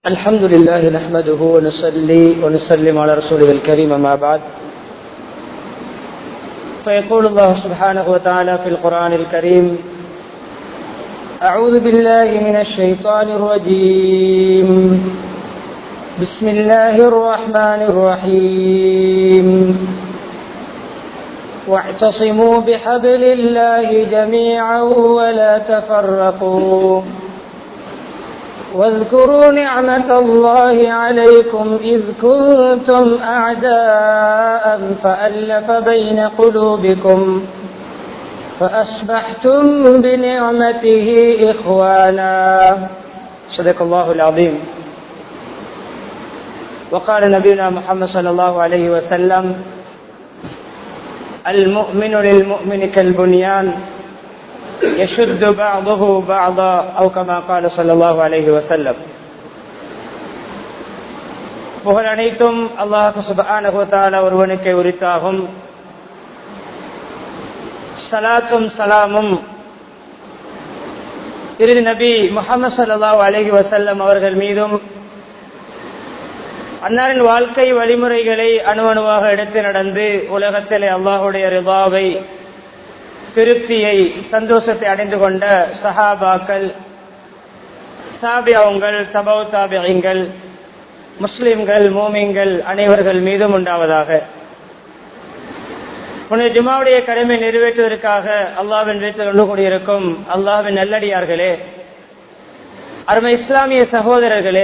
الحمد لله نحمده ونصلي ونسلم على رسوله الكريم ما بعد فيقول الله سبحانه وتعالى في القرآن الكريم أعوذ بالله من الشيطان الرجيم بسم الله الرحمن الرحيم واعتصموا بحبل الله جميعا ولا تفرقوا واذكروا نعمة الله عليكم إذ كنتم أعداء فألف بين قلوبكم فأصبحتم بنعمته إخوانا صدق الله العظيم وقال نبينا محمد صلى الله عليه وسلم المؤمن للمؤمن كالبنيان يشد بعضه بعضا أو كما قال صلى الله عليه وسلم புகழ் அனைத்தும் அல்லாஹு சுபான ஒருவனுக்கு உரித்தாகும் சலாத்தும் சலாமும் இறுதி நபி முகமது சல்லாஹூ அலஹி வசல்லம் அவர்கள் மீதும் அன்னாரின் வாழ்க்கை வழிமுறைகளை அணுவணுவாக எடுத்து நடந்து உலகத்திலே அல்லாஹுடைய ரிபாவை திருப்தியை சந்தோஷத்தை அடைந்து கொண்ட சஹாபாக்கள் தாபியாவுங்கள் தபவு தாபியங்கள் முஸ்லிம்கள் மோமிங்கள் அனைவர்கள் மீதும் உண்டாவதாக உனது ஜுமாவுடைய கடமை நிறைவேற்றுவதற்காக அல்லாவின் வீட்டில் ஒன்று கூடியிருக்கும் அல்லாவின் நல்லடியார்களே அருமை இஸ்லாமிய சகோதரர்களே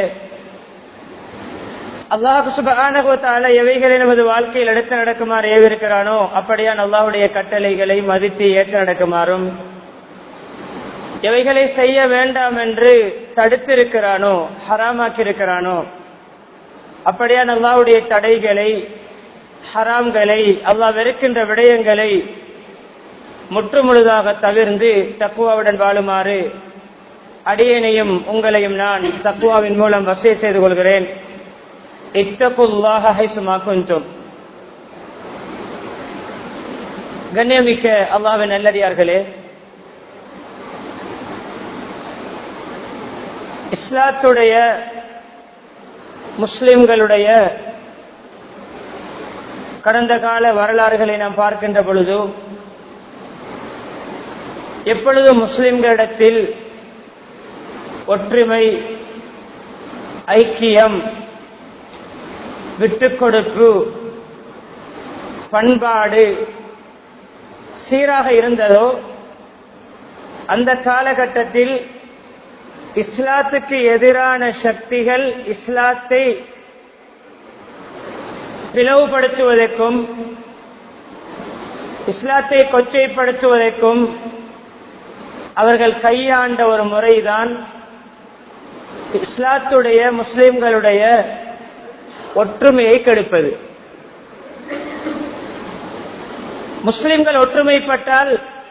அல்லாஹு சுபானகத்தால எவைகளை நமது வாழ்க்கையில் எடுத்து நடக்குமாறு ஏவிருக்கிறானோ அப்படியான் அல்லாஹுடைய கட்டளைகளை மதித்து ஏற்று நடக்குமாறும் எவைகளை செய்ய வேண்டாம் என்று தடுத்திருக்கிறானோ ஹராமாக்கி இருக்கிறானோ அப்படியான் அல்லாஹுடைய தடைகளை ஹராம்களை அல்லாஹ் வெறுக்கின்ற விடயங்களை முற்றுமுழுதாக தவிர்ந்து தக்குவாவுடன் வாழுமாறு அடியனையும் உங்களையும் நான் தக்குவாவின் மூலம் வசதி செய்து கொள்கிறேன் கண்ணியமிக்க அல்லாவின் நல்லடியார்களே இஸ்லாத்துடைய முஸ்லிம்களுடைய கடந்த கால வரலாறுகளை நாம் பார்க்கின்ற பொழுது எப்பொழுது முஸ்லிம்களிடத்தில் ஒற்றுமை ஐக்கியம் விட்டுக் கொடுப்பு பண்பாடு சீராக இருந்ததோ அந்த காலகட்டத்தில் இஸ்லாத்துக்கு எதிரான சக்திகள் இஸ்லாத்தை பிளவுபடுத்துவதற்கும் இஸ்லாத்தை கொச்சைப்படுத்துவதற்கும் அவர்கள் கையாண்ட ஒரு முறைதான் இஸ்லாத்துடைய முஸ்லிம்களுடைய ஒற்றுமையை கெடுப்பது முஸ்லிம்கள் ஒற்றுமைப்பட்டால்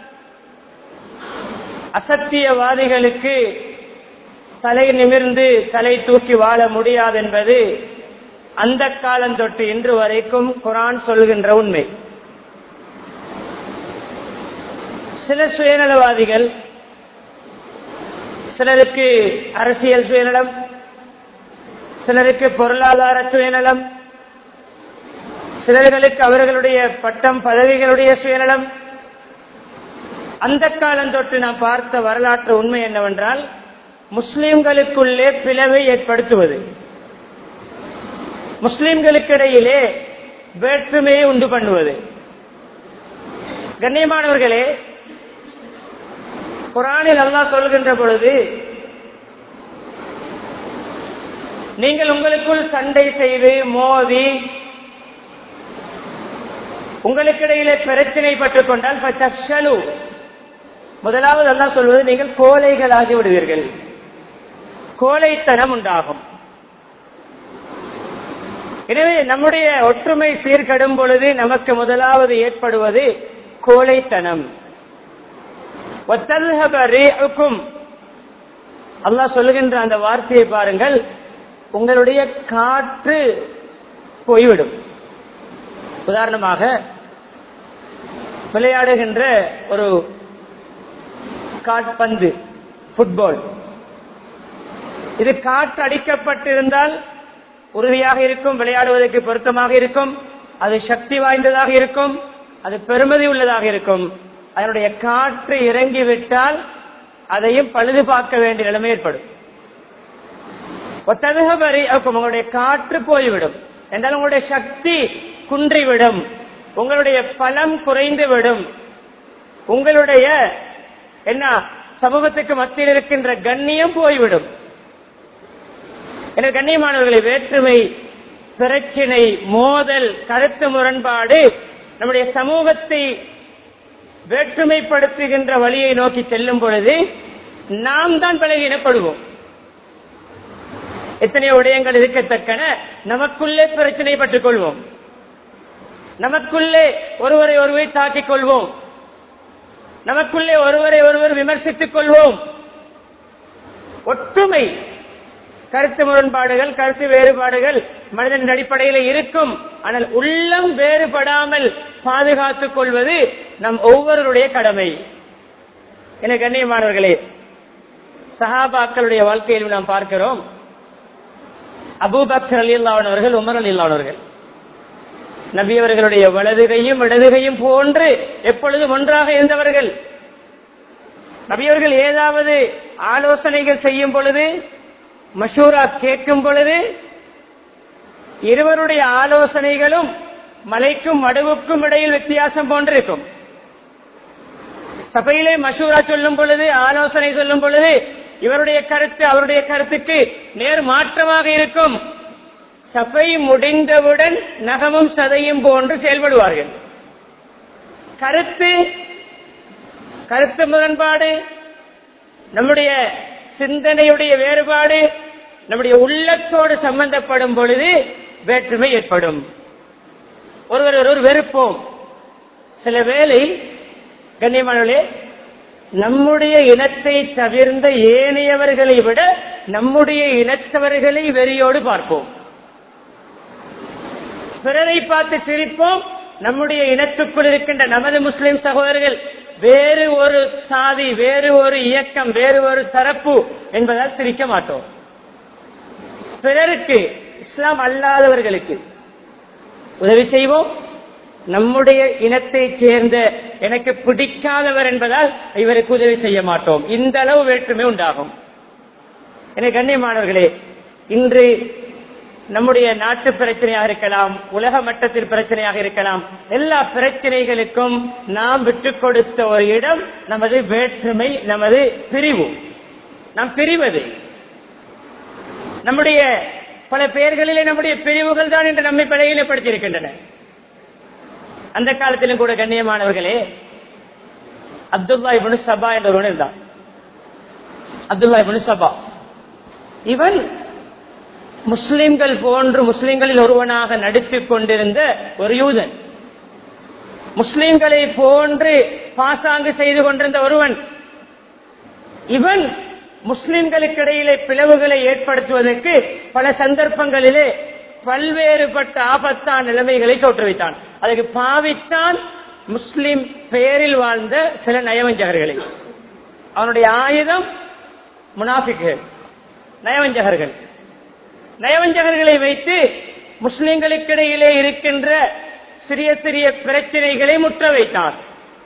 அசத்தியவாதிகளுக்கு தலை நிமிர்ந்து தலை தூக்கி வாழ முடியாது என்பது அந்த காலம் தொட்டு இன்று வரைக்கும் குரான் சொல்கின்ற உண்மை சில சுயநலவாதிகள் சிலருக்கு அரசியல் சுயநலம் சிலருக்கு பொருளாதார சுயநலம் சிலர்களுக்கு அவர்களுடைய பட்டம் பதவிகளுடைய சுயநலம் அந்த காலம் தொட்டு நாம் பார்த்த வரலாற்று உண்மை என்னவென்றால் முஸ்லிம்களுக்குள்ளே பிளவை ஏற்படுத்துவது முஸ்லிம்களுக்கிடையிலே வேற்றுமையை உண்டு பண்ணுவது கண்ணியமானவர்களே குரானில் அல்லா சொல்கின்ற பொழுது நீங்கள் உங்களுக்குள் சண்டை செய்து மோதி உங்களுக்கிடையிலே பிரச்சனை பட்டுக் கொண்டால் முதலாவது அல்லா சொல்வது நீங்கள் கோழைகளாகி விடுவீர்கள் கோழைத்தனம் உண்டாகும் எனவே நம்முடைய ஒற்றுமை சீர்கடும் பொழுது நமக்கு முதலாவது ஏற்படுவது கோழைத்தனம் அல்லாஹ் சொல்லுகின்ற அந்த வார்த்தையை பாருங்கள் உங்களுடைய காற்று போய்விடும் உதாரணமாக விளையாடுகின்ற ஒரு காட்பந்து ஃபுட்பால் இது காற்று அடிக்கப்பட்டிருந்தால் உறுதியாக இருக்கும் விளையாடுவதற்கு பொருத்தமாக இருக்கும் அது சக்தி வாய்ந்ததாக இருக்கும் அது பெருமதி உள்ளதாக இருக்கும் அதனுடைய காற்று இறங்கிவிட்டால் அதையும் பழுது பார்க்க வேண்டிய நிலைமை ஏற்படும் ஒத்ததகபரி உங்களுடைய காற்று போய்விடும் என்றால் உங்களுடைய சக்தி குன்றிவிடும் உங்களுடைய பலம் குறைந்துவிடும் உங்களுடைய என்ன சமூகத்துக்கு மத்தியில் இருக்கின்ற கண்ணியம் போய்விடும் என கண்ணியமானவர்களை வேற்றுமை பிரச்சினை மோதல் கருத்து முரண்பாடு நம்முடைய சமூகத்தை வேற்றுமைப்படுத்துகின்ற வழியை நோக்கி செல்லும் பொழுது நாம் தான் பலகீனப்படுவோம் எத்தனையோ விடயங்கள் இருக்கத்தக்கன நமக்குள்ளே பிரச்சனை பட்டுக் கொள்வோம் நமக்குள்ளே ஒருவரை ஒருவரை தாக்கிக் கொள்வோம் நமக்குள்ளே ஒருவரை ஒருவர் விமர்சித்துக் கொள்வோம் ஒற்றுமை கருத்து முரண்பாடுகள் கருத்து வேறுபாடுகள் மனிதனின் அடிப்படையில் இருக்கும் ஆனால் உள்ளம் வேறுபடாமல் பாதுகாத்துக் கொள்வது நம் ஒவ்வொருடைய கடமை என கண்ணியமானவர்களே சஹாபாக்களுடைய வாழ்க்கையில் நாம் பார்க்கிறோம் அபூபக்கர் அலி அவர்கள் உமர் அலி அவர்கள் நபி அவர்களுடைய வலதுகையும் இடதுகையும் போன்று எப்பொழுதும் ஒன்றாக இருந்தவர்கள் நபியவர்கள் ஏதாவது ஆலோசனைகள் செய்யும் பொழுது மஷூரா கேட்கும் பொழுது இருவருடைய ஆலோசனைகளும் மலைக்கும் மடுவுக்கும் இடையில் வித்தியாசம் போன்றிருக்கும் சபையிலே மஷூரா சொல்லும் பொழுது ஆலோசனை சொல்லும் பொழுது இவருடைய கருத்து அவருடைய கருத்துக்கு நேர் மாற்றமாக இருக்கும் சபை முடிந்தவுடன் நகமும் சதையும் போன்று செயல்படுவார்கள் கருத்து கருத்து முரண்பாடு நம்முடைய சிந்தனையுடைய வேறுபாடு நம்முடைய உள்ளத்தோடு சம்பந்தப்படும் பொழுது வேற்றுமை ஏற்படும் ஒருவர் ஒருவர் வெறுப்போம் சில வேளை கண்ணியமானவர்களே நம்முடைய இனத்தை தவிர்ந்த ஏனையவர்களை விட நம்முடைய இனத்தவர்களை வெறியோடு பார்ப்போம் பிறரை பார்த்து சிரிப்போம் நம்முடைய இனத்துக்குள் இருக்கின்ற நமது முஸ்லிம் சகோதரர்கள் வேறு ஒரு சாதி வேறு ஒரு இயக்கம் வேறு ஒரு தரப்பு என்பதால் சிரிக்க மாட்டோம் பிறருக்கு இஸ்லாம் அல்லாதவர்களுக்கு உதவி செய்வோம் நம்முடைய இனத்தை சேர்ந்த எனக்கு பிடிக்காதவர் என்பதால் இவருக்கு உதவி செய்ய மாட்டோம் இந்த அளவு வேற்றுமை உண்டாகும் எனக்கு கண்ணியமானவர்களே இன்று நம்முடைய நாட்டு பிரச்சனையாக இருக்கலாம் உலக மட்டத்தில் பிரச்சனையாக இருக்கலாம் எல்லா பிரச்சனைகளுக்கும் நாம் விட்டுக் கொடுத்த ஒரு இடம் நமது வேற்றுமை நமது பிரிவு நாம் பிரிவது நம்முடைய பல பெயர்களிலே நம்முடைய பிரிவுகள் தான் என்று நம்மை படையிலப்படுத்தியிருக்கின்றன அந்த காலத்திலும் கூட கண்ணியமானவர்களே அப்துல்லா இபனு சபா என்ற ஒருவன் இருந்தான் அப்துல்லா இபனு சபா இவன் முஸ்லிம்கள் போன்று முஸ்லிம்களில் ஒருவனாக நடித்துக் கொண்டிருந்த ஒரு யூதன் முஸ்லிம்களை போன்று பாசாங்கு செய்து கொண்டிருந்த ஒருவன் இவன் முஸ்லிம்களுக்கு இடையிலே பிளவுகளை ஏற்படுத்துவதற்கு பல சந்தர்ப்பங்களிலே பல்வேறுபட்ட ஆபத்தான நிலைமைகளை தோற்றுவித்தான் அதுக்கு பாவித்தான் முஸ்லிம் பெயரில் வாழ்ந்த சில நயவஞ்சகர்களை அவனுடைய ஆயுதம் முனாஃபிக்குகள் நயவஞ்சகர்கள் நயவஞ்சகர்களை வைத்து முஸ்லிம்களுக்கிடையிலே இருக்கின்ற சிறிய சிறிய பிரச்சனைகளை முற்ற வைத்தான்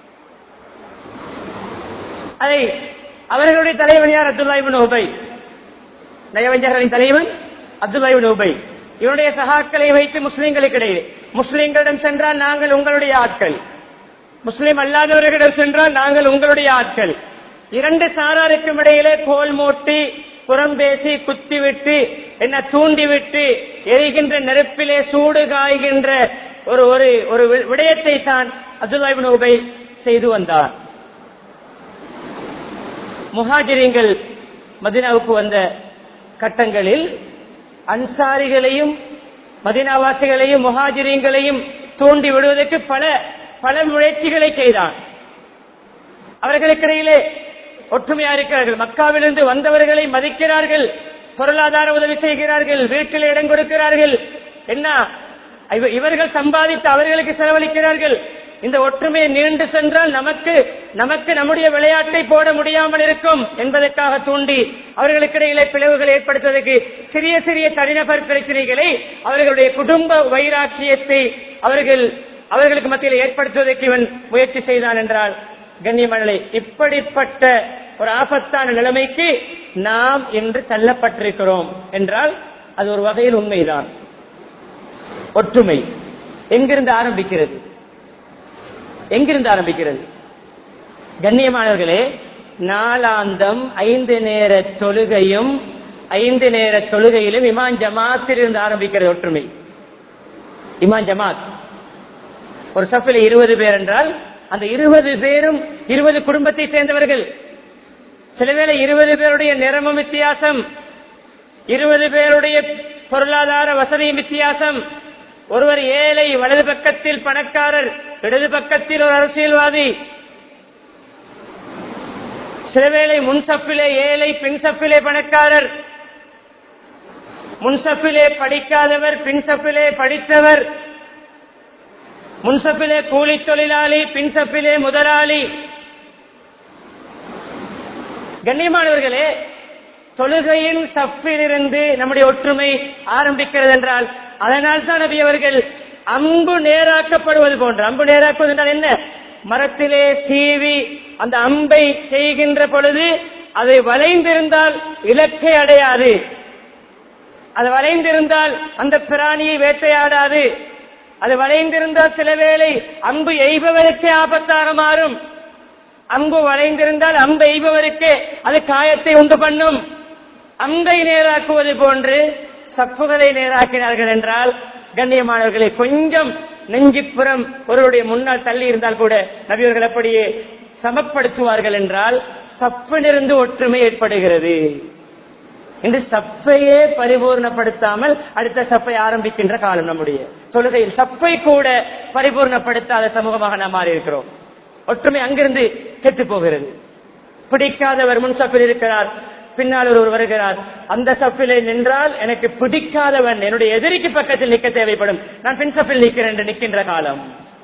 அதை அவர்களுடைய தலைவன் யார் அப்துல்லாஹிபின் உபை நயவஞ்சகர்களின் தலைவன் அப்துல்லாஹிபின் உபை இவருடைய சகாக்களை வைத்து முஸ்லிம்களுக்கு இடையே முஸ்லிம்களிடம் சென்றால் நாங்கள் உங்களுடைய ஆட்கள் முஸ்லிம் அல்லாதவர்களிடம் சென்றால் நாங்கள் உங்களுடைய ஆட்கள் இரண்டு சாராருக்கும் இடையிலே கோல் மூட்டி புறம் பேசி குத்திவிட்டு என்ன தூண்டிவிட்டு எரிகின்ற நெருப்பிலே சூடு காய்கின்ற ஒரு ஒரு ஒரு விடயத்தை தான் அப்துல்லாஹிபின் உபை செய்து வந்தார் முஹாஜிரிங்கள் மதினாவுக்கு வந்த கட்டங்களில் அன்சாரிகளையும் மதினாவாசிகளையும் முஹாஜிரியங்களையும் தூண்டி விடுவதற்கு பல பல முயற்சிகளை செய்தான் அவர்களுக்கிடையிலே ஒற்றுமையா இருக்கிறார்கள் மக்காவிலிருந்து வந்தவர்களை மதிக்கிறார்கள் பொருளாதார உதவி செய்கிறார்கள் வீட்டில் இடம் கொடுக்கிறார்கள் என்ன இவர்கள் சம்பாதித்து அவர்களுக்கு செலவழிக்கிறார்கள் இந்த ஒற்றுமை நீண்டு சென்றால் நமக்கு நமக்கு நம்முடைய விளையாட்டை போட முடியாமல் இருக்கும் என்பதற்காக தூண்டி அவர்களுக்கிடையிலே பிளவுகள் ஏற்படுத்துவதற்கு சிறிய சிறிய தனிநபர் பிரச்சனைகளை அவர்களுடைய குடும்ப வைராக்கியத்தை அவர்கள் அவர்களுக்கு மத்தியில் ஏற்படுத்துவதற்கு இவன் முயற்சி செய்தான் என்றால் கண்ணியமனலை இப்படிப்பட்ட ஒரு ஆபத்தான நிலைமைக்கு நாம் இன்று தள்ளப்பட்டிருக்கிறோம் என்றால் அது ஒரு வகையில் உண்மைதான் ஒற்றுமை எங்கிருந்து ஆரம்பிக்கிறது எங்கிருந்து ஆரம்பிக்கிறது கண்ணியமானவர்களே நாளாந்தம் ஐந்து நேர தொழுகையும் ஐந்து நேர தொழுகையிலும் இமான் ஜமாத்தில் இருந்து ஆரம்பிக்கிறது ஒற்றுமை இமான் ஜமாத் ஒரு சஃபில் இருபது பேர் என்றால் அந்த இருபது பேரும் இருபது குடும்பத்தை சேர்ந்தவர்கள் சில வேளை இருபது பேருடைய நிறமும் வித்தியாசம் இருபது பேருடைய பொருளாதார வசதியும் வித்தியாசம் ஒருவர் ஏழை வலது பக்கத்தில் பணக்காரர் இடது பக்கத்தில் ஒரு அரசியல்வாதி சிலவேளை முன்சப்பிலே ஏழை பின் சப்பிலே பணக்காரர் முன்சப்பிலே படிக்காதவர் பின் சப்பிலே படித்தவர் முன்சப்பிலே கூலி தொழிலாளி பின் சப்பிலே முதலாளி கண்ணியமானவர்களே தொழுகையின் சப்பிலிருந்து நம்முடைய ஒற்றுமை ஆரம்பிக்கிறது என்றால் அதனால் தான் நபி அவர்கள் அம்பு நேராக்கப்படுவது போன்ற அம்பு நேராக்குவது என்றால் என்ன மரத்திலே சீவி அந்த அம்பை செய்கின்ற பொழுது அதை வளைந்திருந்தால் இலக்கை அடையாது அது வளைந்திருந்தால் அந்த பிராணியை வேட்டையாடாது அது வளைந்திருந்தால் சில வேளை அம்பு எய்பவருக்கே ஆபத்தாக மாறும் அம்பு வளைந்திருந்தால் அம்பு எய்பவருக்கே அது காயத்தை உண்டு பண்ணும் அம்பை நேராக்குவது போன்று சப்புகளை நேராக்கினார்கள் என்றால் கண்ணியமானவர்களை கொஞ்சம் நெஞ்சிப்புறம் ஒருவருடைய முன்னால் தள்ளி இருந்தால் கூட நபியவர்கள் அப்படியே சமப்படுத்துவார்கள் என்றால் சப்பிலிருந்து ஒற்றுமை ஏற்படுகிறது இன்று சப்பையே பரிபூர்ணப்படுத்தாமல் அடுத்த சப்பை ஆரம்பிக்கின்ற காலம் நம்முடைய தொழுகையில் சப்பை கூட பரிபூர்ணப்படுத்தாத சமூகமாக நாம் மாறி இருக்கிறோம் ஒற்றுமை அங்கிருந்து கெட்டு போகிறது பிடிக்காதவர் முன் சப்பில் இருக்கிறார் பின்னால் ஒருவர் வருகிறார் அந்த சப்பிலே நின்றால் எனக்கு பிடிக்காதவன் என்னுடைய எதிரிக்கு பக்கத்தில் நிற்க தேவைப்படும் நான் பின் சப்பில் நிற்கிறேன் என்று நிற்கின்ற காலம்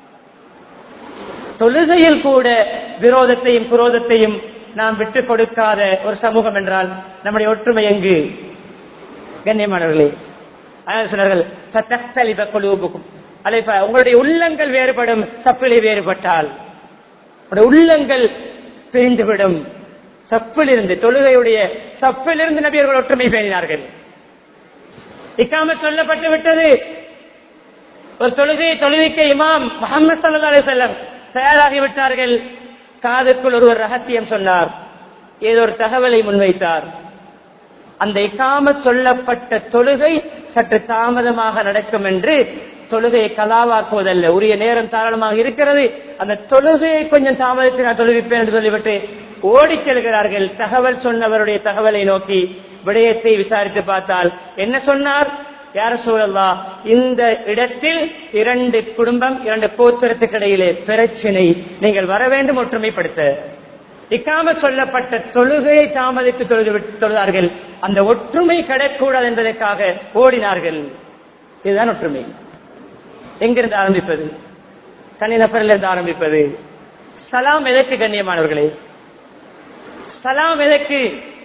தொழுகையில் கூட விரோதத்தையும் குரோதத்தையும் நாம் விட்டுக் கொடுக்காத ஒரு சமூகம் என்றால் நம்முடைய ஒற்றுமை எங்கு கண்ணியமானவர்களே அதாவது சொன்னார்கள் "ஃபதக்தலிப குலூபுக்கும்." அதை ப- உங்களுடைய உள்ளங்கள் வேறுபடும் சப்பிலை வேறுபட்டால் உங்களுடைய உள்ளங்கள் பிரிந்துவிடும் சப்பிலிருந்து தொழுகையுடைய சப்பிலிருந்து நபியர்கள் ஒற்றுமை பேணினார்கள் இக்காம சொல்லப்பட்டு விட்டது ஒரு தொழுகையை தொழுவிக்க இமாம் முகமது சல்லா அலிசல்லம் தயாராகி விட்டார்கள் காதுக்குள் ஒருவர் ரகசியம் சொன்னார் ஏதோ ஒரு தகவலை முன்வைத்தார் அந்த இக்காம சொல்லப்பட்ட தொழுகை சற்று தாமதமாக நடக்கும் என்று தொழுகையை கலாவாக்குவதல்ல உரிய நேரம் தாராளமாக இருக்கிறது அந்த தொழுகையை கொஞ்சம் தாமதத்தில் நான் தொழுவிப்பேன் என்று சொல்லிவிட்டு ஓடிச் செல்கிறார்கள் தகவல் சொன்னவருடைய தகவலை நோக்கி விடயத்தை விசாரித்து பார்த்தால் என்ன சொன்னார் யார சூழல்லா இந்த இடத்தில் இரண்டு குடும்பம் இரண்டு கோத்திரத்துக்கு இடையிலே பிரச்சனை நீங்கள் வர வேண்டும் ஒற்றுமைப்படுத்த இக்காம சொல்லப்பட்ட தொழுகையை தாமதித்து தொழுது விட்டு- தொழுதார்கள் அந்த ஒற்றுமை கிடைக்கூடாது என்பதற்காக ஓடினார்கள் இதுதான் ஒற்றுமை எங்கிருந்து ஆரம்பிப்பது தனிநபரிலிருந்து ஆரம்பிப்பது சலாம் எதற்கு கண்ணியமானவர்களே சலாம் எதற்கு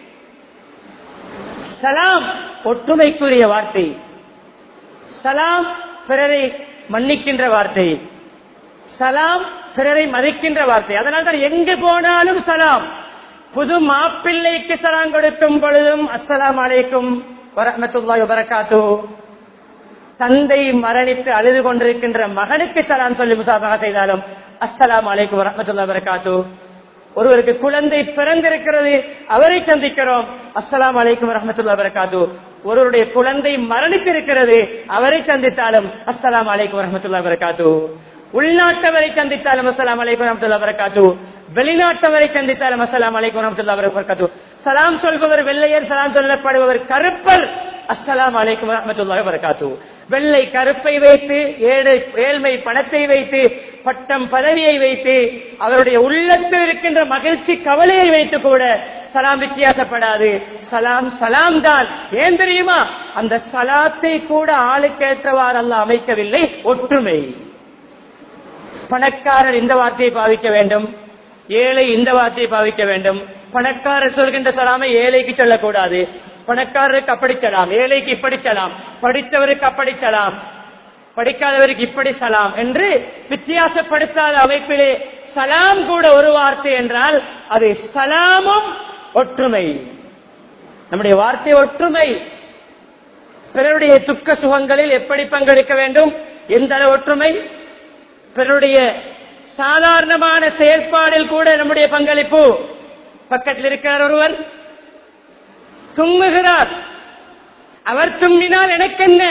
சலாம் ஒற்றுமைக்குரிய வார்த்தை சலாம் பிறரை மன்னிக்கின்ற வார்த்தை சலாம் பிறரை மதிக்கின்ற வார்த்தை அதனால் தான் எங்கு போனாலும் சலாம் புது மாப்பிள்ளைக்கு சலாம் கொடுக்கும் பொழுதும் அஸ்ஸலாம் அலைக்கும் வரமத்துல்லாஹி வரகாத்து தந்தை மரணித்து அழுது கொண்டிருக்கின்ற மகனுக்கு சலாம் சொல்லி முசாபகா செய்தாலும் அஸ்ஸலாம் அலைக்கும் வரமத்துல்லாஹி வரகாத்து ஒருவருக்கு குழந்தை பிறந்திருக்கிறது அவரை சந்திக்கிறோம் அஸ்ஸலாம் அலைக்கும் வரமத்துல்லாஹி வரகாத்து ஒருவருடைய குழந்தை மரணித்திருக்கிறது அவரை சந்தித்தாலும் அஸ்ஸலாம் அலைக்கும் வரமத்துல்லாஹி வரகாத்து உள்நாட்டவரை சந்தித்தாலும் அஸ்ஸலாம் அலைக்கும் வரமத்துல்லாஹி வரகாத்து வெளிநாட்டவரை சந்தித்தாலும் அஸ்ஸலாம் அலைக்கும் வரமத்துல்லாஹி வரகாத்து சலாம் சொல்பவர் வெள்ளையர் சலாம் சொல்லப்படுபவர் கருப்பர் அஸ்ஸலாம் அலைக்கும் வரமத்துல்லாஹி வரகாத்து வெள்ளை கருப்பை வைத்து ஏழை ஏழ்மை பணத்தை வைத்து பட்டம் பதவியை வைத்து அவருடைய உள்ளத்தில் இருக்கின்ற மகிழ்ச்சி கவலையை வைத்து கூட சலாம் வித்தியாசப்படாது சலாம் சலாம் தான் ஏன் தெரியுமா அந்த சலாத்தை கூட ஆளுக்கேற்றவாறு அல்ல அமைக்கவில்லை ஒற்றுமை பணக்காரர் இந்த வார்த்தையை பாவிக்க வேண்டும் ஏழை இந்த வார்த்தையை பாவிக்க வேண்டும் பணக்காரர் சொல்கின்ற சொல்லாம ஏழைக்கு சொல்லக்கூடாது பணக்காரருக்கு அப்படி செல்லாம் ஏழைக்கு இப்படி செல்லாம் படித்தவருக்கு அப்படி செல்லாம் படிக்காதவருக்கு இப்படி சலாம் என்று வித்தியாசப்படுத்தாத அமைப்பிலே சலாம் கூட ஒரு வார்த்தை என்றால் அது சலாமும் ஒற்றுமை நம்முடைய வார்த்தை ஒற்றுமை பிறருடைய துக்க சுகங்களில் எப்படி பங்கெடுக்க வேண்டும் எந்த அளவு ஒற்றுமை பிறருடைய சாதாரணமான செயல்பாடில் கூட நம்முடைய பங்களிப்பு பக்கத்தில் இருக்கிறார் ஒருவர் தும்முகிறார் அவர் தும்மினால் எனக்கு என்ன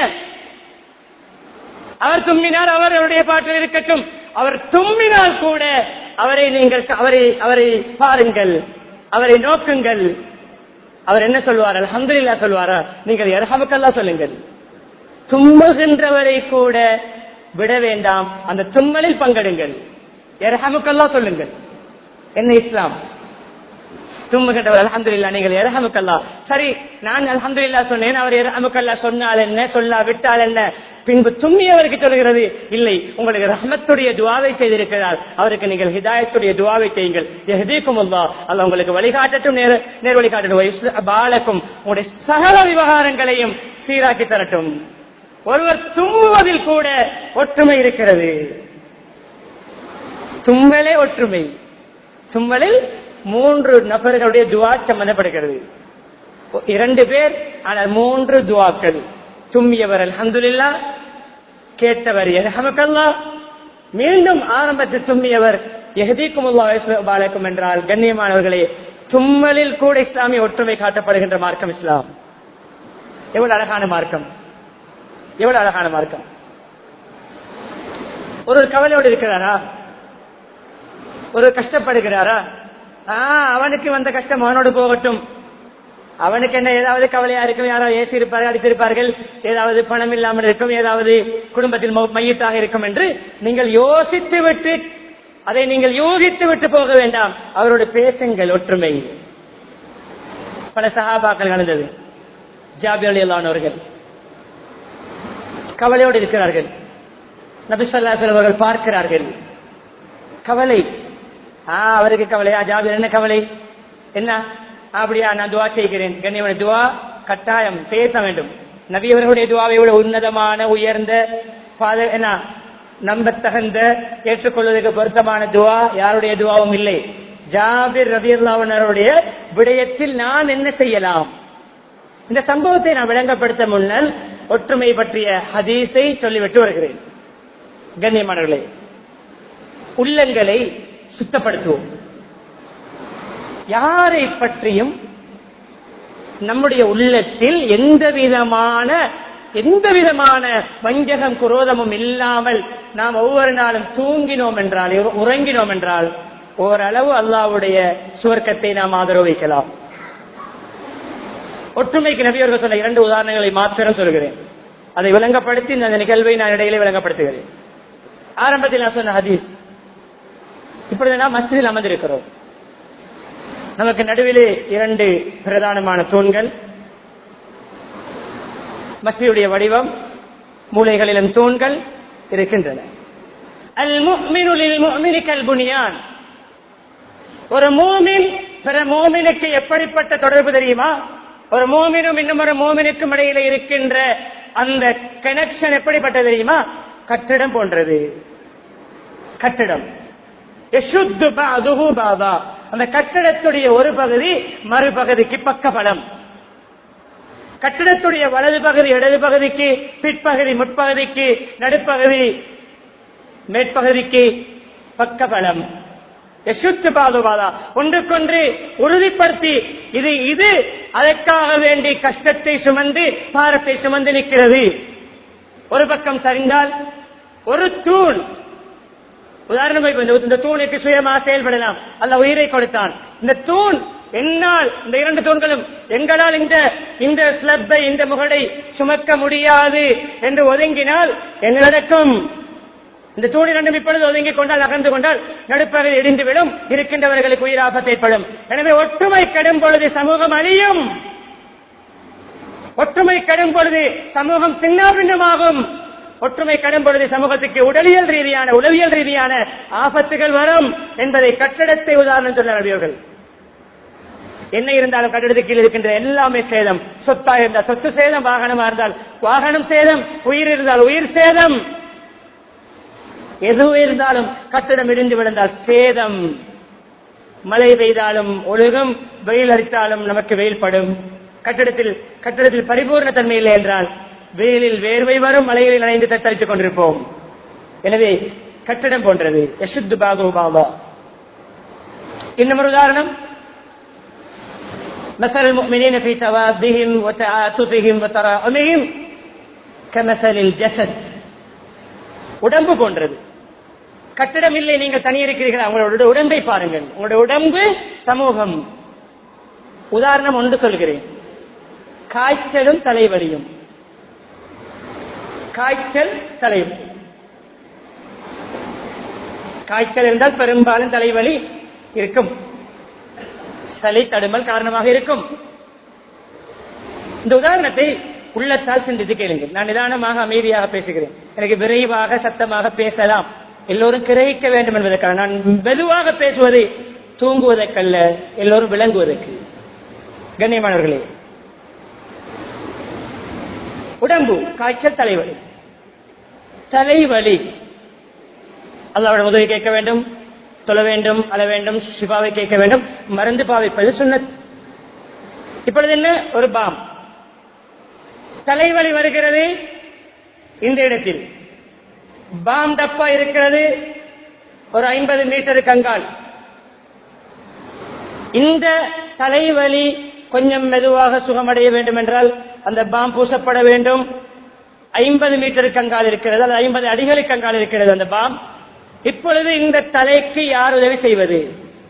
அவர் தும்மினால் அவர் அவருடைய பாட்டில் இருக்கட்டும் அவர் தும்மினால் கூட அவரை நீங்கள் அவரை அவரை பாருங்கள் அவரை நோக்குங்கள் அவர் என்ன சொல்வார் அல்ஹம்துலில்லா சொல்வாரா நீங்கள் இரஹமுக்கல்லா சொல்லுங்கள் தும்முகின்றவரை கூட விட வேண்டாம் அந்த தும்மலில் பங்கெடுங்கள் இரஹமுக்கல்லா சொல்லுங்கள் என்ன இஸ்லாம் தும்முகின்றவர் அலமதுல்லா நீங்கள் இரஹமுக்கல்லா சரி நான் அலமதுல்லா சொன்னேன் அவர் இரஹமுக்கல்லா சொன்னால் என்ன சொல்லா விட்டால் என்ன பின்பு தும்மியவருக்கு சொல்கிறது இல்லை உங்களுக்கு ரஹமத்துடைய துவாவை செய்திருக்கிறார் அவருக்கு நீங்கள் ஹிதாயத்துடைய துவாவை செய்யுங்கள் எஹதீக்கும் அல்லா அல்ல உங்களுக்கு வழிகாட்டட்டும் நேர நேர் வழிகாட்டட்டும் பாலக்கும் உங்களுடைய சகல விவகாரங்களையும் சீராக்கி தரட்டும் ஒருவர் தும்முவதில் கூட ஒற்றுமை இருக்கிறது தும்மலே ஒற்றுமை தும்மலில் மூன்று நபர்களுடைய துவா சம்பந்தப்படுகிறது இரண்டு பேர் ஆனால் மூன்று துவாக்கள் தும்மியவர் அல்ஹம்துலில்லா கேட்டவர் எஹமக்கல்லா மீண்டும் ஆரம்பத்தில் தும்மியவர் எஹதீக்கும் பாலக்கும் என்றால் கண்ணியமானவர்களே தும்மலில் கூட இஸ்லாமிய ஒற்றுமை காட்டப்படுகின்ற மார்க்கம் இஸ்லாம் எவ்வளவு அழகான மார்க்கம் எவ்வளவு அழகான மார்க்கம் ஒரு கவலையோடு இருக்கிறாரா ஒரு கஷ்டப்படுகிறாரா ஆஹ் அவனுக்கு வந்த கஷ்டம் அவனோடு போகட்டும் அவனுக்கு என்ன ஏதாவது கவலையா இருக்கும் யாரோ ஏசி இருப்பார்கள் அடித்திருப்பார்கள் ஏதாவது பணம் இல்லாமல் இருக்கும் ஏதாவது குடும்பத்தில் மையத்தாக இருக்கும் என்று நீங்கள் யோசித்து விட்டு அதை நீங்கள் யோசித்து விட்டு போக வேண்டாம் அவரோடு பேசுங்கள் ஒற்றுமை பல சகாபாக்கள் நடந்தது ஜாபி அலியல்லானவர்கள் கவலையோடு இருக்கிறார்கள் நபிசல்லாசல் அவர்கள் பார்க்கிறார்கள் கவலை ஆஹ் அவருக்கு கவலையா ஜாபிர் என்ன கவலை என்ன அப்படியா நான் துவா செய்கிறேன் கண்ணியமான துவா கட்டாயம் செய்ய வேண்டும் நபியவர்களுடைய துவாவை விட உன்னதமான உயர்ந்த என்ன நம்பத்தகுந்த ஏற்றுக்கொள்வதற்கு பொருத்தமான துவா யாருடைய துவாவும் இல்லை ஜாபிர் ரபி அல்லாவுடைய விடயத்தில் நான் என்ன செய்யலாம் இந்த சம்பவத்தை நான் விளங்கப்படுத்த முன்னால் ஒற்றுமை பற்றிய ஹதீஸை சொல்லிவிட்டு வருகிறேன் கண்ணியமானவர்களே உள்ளங்களை சுத்தப்படுத்துவோம் யாரை பற்றியும் நம்முடைய உள்ளத்தில் எந்த விதமான எந்த விதமான வஞ்சகம் குரோதமும் இல்லாமல் நாம் ஒவ்வொரு நாளும் தூங்கினோம் என்றால் உறங்கினோம் என்றால் ஓரளவு அல்லாவுடைய சுவர்க்கத்தை நாம் ஆதரவு வைக்கலாம் ஒற்றுமைக்கு நபியவர்கள் சொன்ன இரண்டு உதாரணங்களை மாத்திரம் சொல்கிறேன் அதை விளங்கப்படுத்தி இந்த நிகழ்வை நான் இடையிலே விளங்கப்படுத்துகிறேன் ஆரம்பத்தில் நான் சொன்ன ஹதீஸ் இப்பொழுது நாம் மஸ்ஜிதில் அமர்ந்திருக்கிறோம் நமக்கு நடுவிலே இரண்டு பிரதானமான தூண்கள் மஸ்ஜியுடைய வடிவம் மூலைகளிலும் தூண்கள் இருக்கின்றன அல் முஃமினுலில் புனியான் ஒரு மூமின் பிற மோமினுக்கு எப்படிப்பட்ட தொடர்பு தெரியுமா ஒரு மோமினும் இன்னும் ஒரு மோமினுக்கும் இடையில இருக்கின்ற அந்த கனெக்ஷன் எப்படிப்பட்ட தெரியுமா கட்டிடம் போன்றது கட்டிடம் அந்த கட்டிடத்துடைய ஒரு பகுதி மறுபகுதிக்கு பக்க பலம் கட்டிடத்துடைய வலது பகுதி இடது பகுதிக்கு பிற்பகுதி முற்பகுதிக்கு நடுப்பகுதி மேற்பகுதிக்கு பக்க பலம் எசுத்து பாதுகாதா ஒன்றுக்கொன்று உறுதிப்படுத்தி இது இது அதற்காக வேண்டி கஷ்டத்தை சுமந்து பாரத்தை சுமந்து நிற்கிறது ஒரு பக்கம் சரிந்தால் ஒரு தூண் உதாரணமாக இந்த தூணுக்கு சுயமாக செயல்படலாம் அல்ல உயிரை கொடுத்தான் இந்த தூண் என்னால் இந்த இரண்டு தூண்களும் எங்களால் இந்த இந்த ஸ்லப்பை இந்த முகடை சுமக்க முடியாது என்று ஒதுங்கினால் என்ன நடக்கும் இந்த தூண் இரண்டும் இப்பொழுது ஒதுங்கிக் கொண்டால் அகர்ந்து கொண்டால் நடுப்பகுதி இடிந்து விடும் இருக்கின்றவர்களுக்கு உயிர் ஆபத்து ஏற்படும் எனவே ஒற்றுமை கடும் பொழுது சமூகம் அழியும் ஒற்றுமை கடும் பொழுது சமூகம் சின்னாபின்னமாகும் ஒற்றுமை கடும் பொழுது சமூகத்துக்கு உடலியல் ரீதியான உளவியல் ரீதியான ஆபத்துகள் வரும் என்பதை கட்டடத்தை உதாரணம் சொல்ல நபியவர்கள் என்ன இருந்தாலும் கட்டிடத்துக்கு கீழ் இருக்கின்ற எல்லாமே சேதம் சொத்தா இருந்தால் சொத்து சேதம் வாகனமா இருந்தால் வாகனம் சேதம் உயிர் இருந்தால் உயிர் சேதம் எது இருந்தாலும் கட்டிடம் இடிந்து விழுந்தால் சேதம் மழை பெய்தாலும் ஒழுகும் வெயில் அடித்தாலும் நமக்கு வெயில் படும் கட்டிடத்தில் கட்டிடத்தில் பரிபூர்ண தன்மை இல்லை என்றால் வெயிலில் வேர்வை வரும் மலையில் நனைந்து தத்தளித்துக் கொண்டிருப்போம் எனவே கட்டிடம் போன்றது யசுத்து பாகு பாபா இன்னும் ஒரு உதாரணம் مثل المؤمنين في توادهم وتعاطفهم وتراحمهم كمثل الجسد உடம்பு போன்றது கட்டிடம் இல்லை நீங்கள் தனி இருக்கிறீர்கள் உங்களோட உடம்பை பாருங்கள் உங்களுடைய உடம்பு சமூகம் உதாரணம் ஒன்று சொல்கிறேன் காய்ச்சலும் தலைவலியும் காய்ச்சல் தலைவலி காய்ச்சல் இருந்தால் பெரும்பாலும் தலைவலி இருக்கும் சளி தடுமல் காரணமாக இருக்கும் இந்த உதாரணத்தை உள்ளத்தால் சிந்தித்து கேளுங்கள் நான் நிதானமாக அமைதியாக பேசுகிறேன் எனக்கு விரைவாக சத்தமாக பேசலாம் எல்லோரும் கிரகிக்க வேண்டும் என்பதற்காக நான் மெதுவாக பேசுவது தூங்குவதற்கல்ல எல்லோரும் விளங்குவதற்கு கண்ணியமானவர்களே உடம்பு காய்ச்சல் தலைவலி தலைவலி அல்லாவோட உதவி கேட்க வேண்டும் சொல்ல வேண்டும் அழ வேண்டும் சிவாவை கேட்க வேண்டும் மருந்து பாவிப்பது சொன்ன இப்பொழுது என்ன ஒரு பாம் தலைவலி வருகிறது இந்த இடத்தில் பாம் டப்பா இருக்கிறது ஒரு ஐம்பது மீட்டர் கங்கால் இந்த தலைவலி கொஞ்சம் மெதுவாக சுகமடைய வேண்டும் என்றால் அந்த பாம் பூசப்பட வேண்டும் ஐம்பது மீட்டர் கங்கால் இருக்கிறது அல்லது ஐம்பது அடிகளுக்கு கங்கால் இருக்கிறது அந்த பாம் இப்பொழுது இந்த தலைக்கு யார் உதவி செய்வது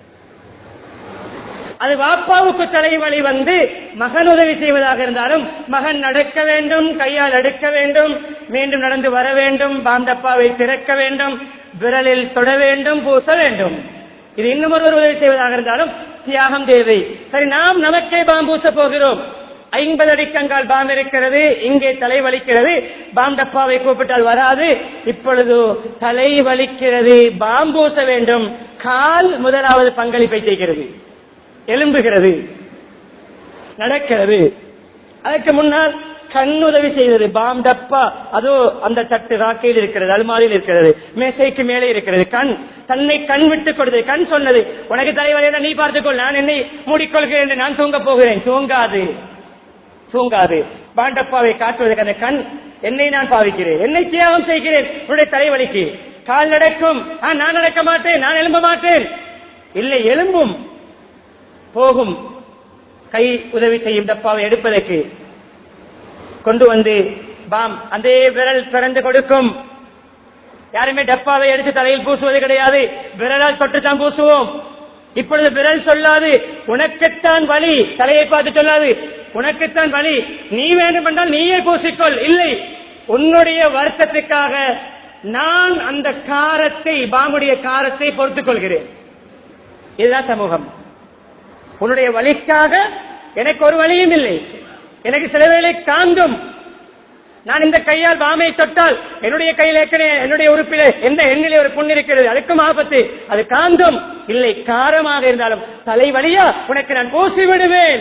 அது வாப்பாவுக்கு தலைவலி வந்து மகன் உதவி செய்வதாக இருந்தாலும் மகன் நடக்க வேண்டும் கையால் எடுக்க வேண்டும் மீண்டும் நடந்து வர வேண்டும் பாந்தப்பாவை திறக்க வேண்டும் விரலில் தொட வேண்டும் பூச வேண்டும் இது இன்னும் ஒருவர் உதவி செய்வதாக இருந்தாலும் தியாகம் தேவை சரி நாம் நமக்கே பாம் பூச போகிறோம் ஐம்பது அடிக்கங்கால் பாம் இருக்கிறது இங்கே தலை வலிக்கிறது பாம் டப்பாவை கூப்பிட்டால் வராது இப்பொழுது தலை வலிக்கிறது பாம் பூச வேண்டும் கால் முதலாவது பங்களிப்பை செய்கிறது எலும்புகிறது நடக்கிறது அதற்கு முன்னால் கண் உதவி செய்தது பாம் டப்பா அதோ அந்த தட்டு ராக்கையில் இருக்கிறது அல்மாரியில் இருக்கிறது மேசைக்கு மேலே இருக்கிறது கண் தன்னை கண் விட்டுக் கொடுத்தது கண் சொன்னது உனக்கு தலைவலியான நீ பார்த்துக்கொள் நான் என்னை மூடிக்கொள்கிறேன் என்று நான் தூங்க போகிறேன் தூங்காது தூங்காது பாண்டப்பாவை காட்டுவதற்கு அந்த கண் என்னை நான் பாவிக்கிறேன் என்னை தியாகம் செய்கிறேன் உன்னுடைய தலைவலிக்கு கால் நடக்கும் ஆ, நான் நடக்க மாட்டேன் நான் எழும்ப மாட்டேன் இல்லை எழும்பும் போகும் கை உதவி செய்யும் டப்பாவை எடுப்பதற்கு கொண்டு வந்து பாம் அந்த விரல் திறந்து கொடுக்கும் யாருமே டப்பாவை எடுத்து தலையில் பூசுவது கிடையாது விரலால் தொட்டு தான் பூசுவோம் இப்பொழுது விரல் சொல்லாது உனக்குத்தான் வலி தலையை பார்த்து சொல்லாது உனக்குத்தான் வலி நீ வேண்டுமென்றால் நீயே பூசிக்கொள் இல்லை உன்னுடைய வருத்தத்துக்காக நான் அந்த காரத்தை பாம்புடைய காரத்தை பொறுத்துக் கொள்கிறேன் இதுதான் சமூகம் உன்னுடைய வலிக்காக எனக்கு ஒரு வழியும் இல்லை எனக்கு சில வேளை காந்தும் நான் இந்த கையால் பாமை தொட்டால் என்னுடைய கையில் ஏற்கனவே என்னுடைய உறுப்பிலே எந்த எண்ணிலே ஒரு புண் இருக்கிறது அதுக்கும் ஆபத்து அது காந்தும் இல்லை காரமாக இருந்தாலும் தலை வலியா உனக்கு நான் பூசி விடுவேன்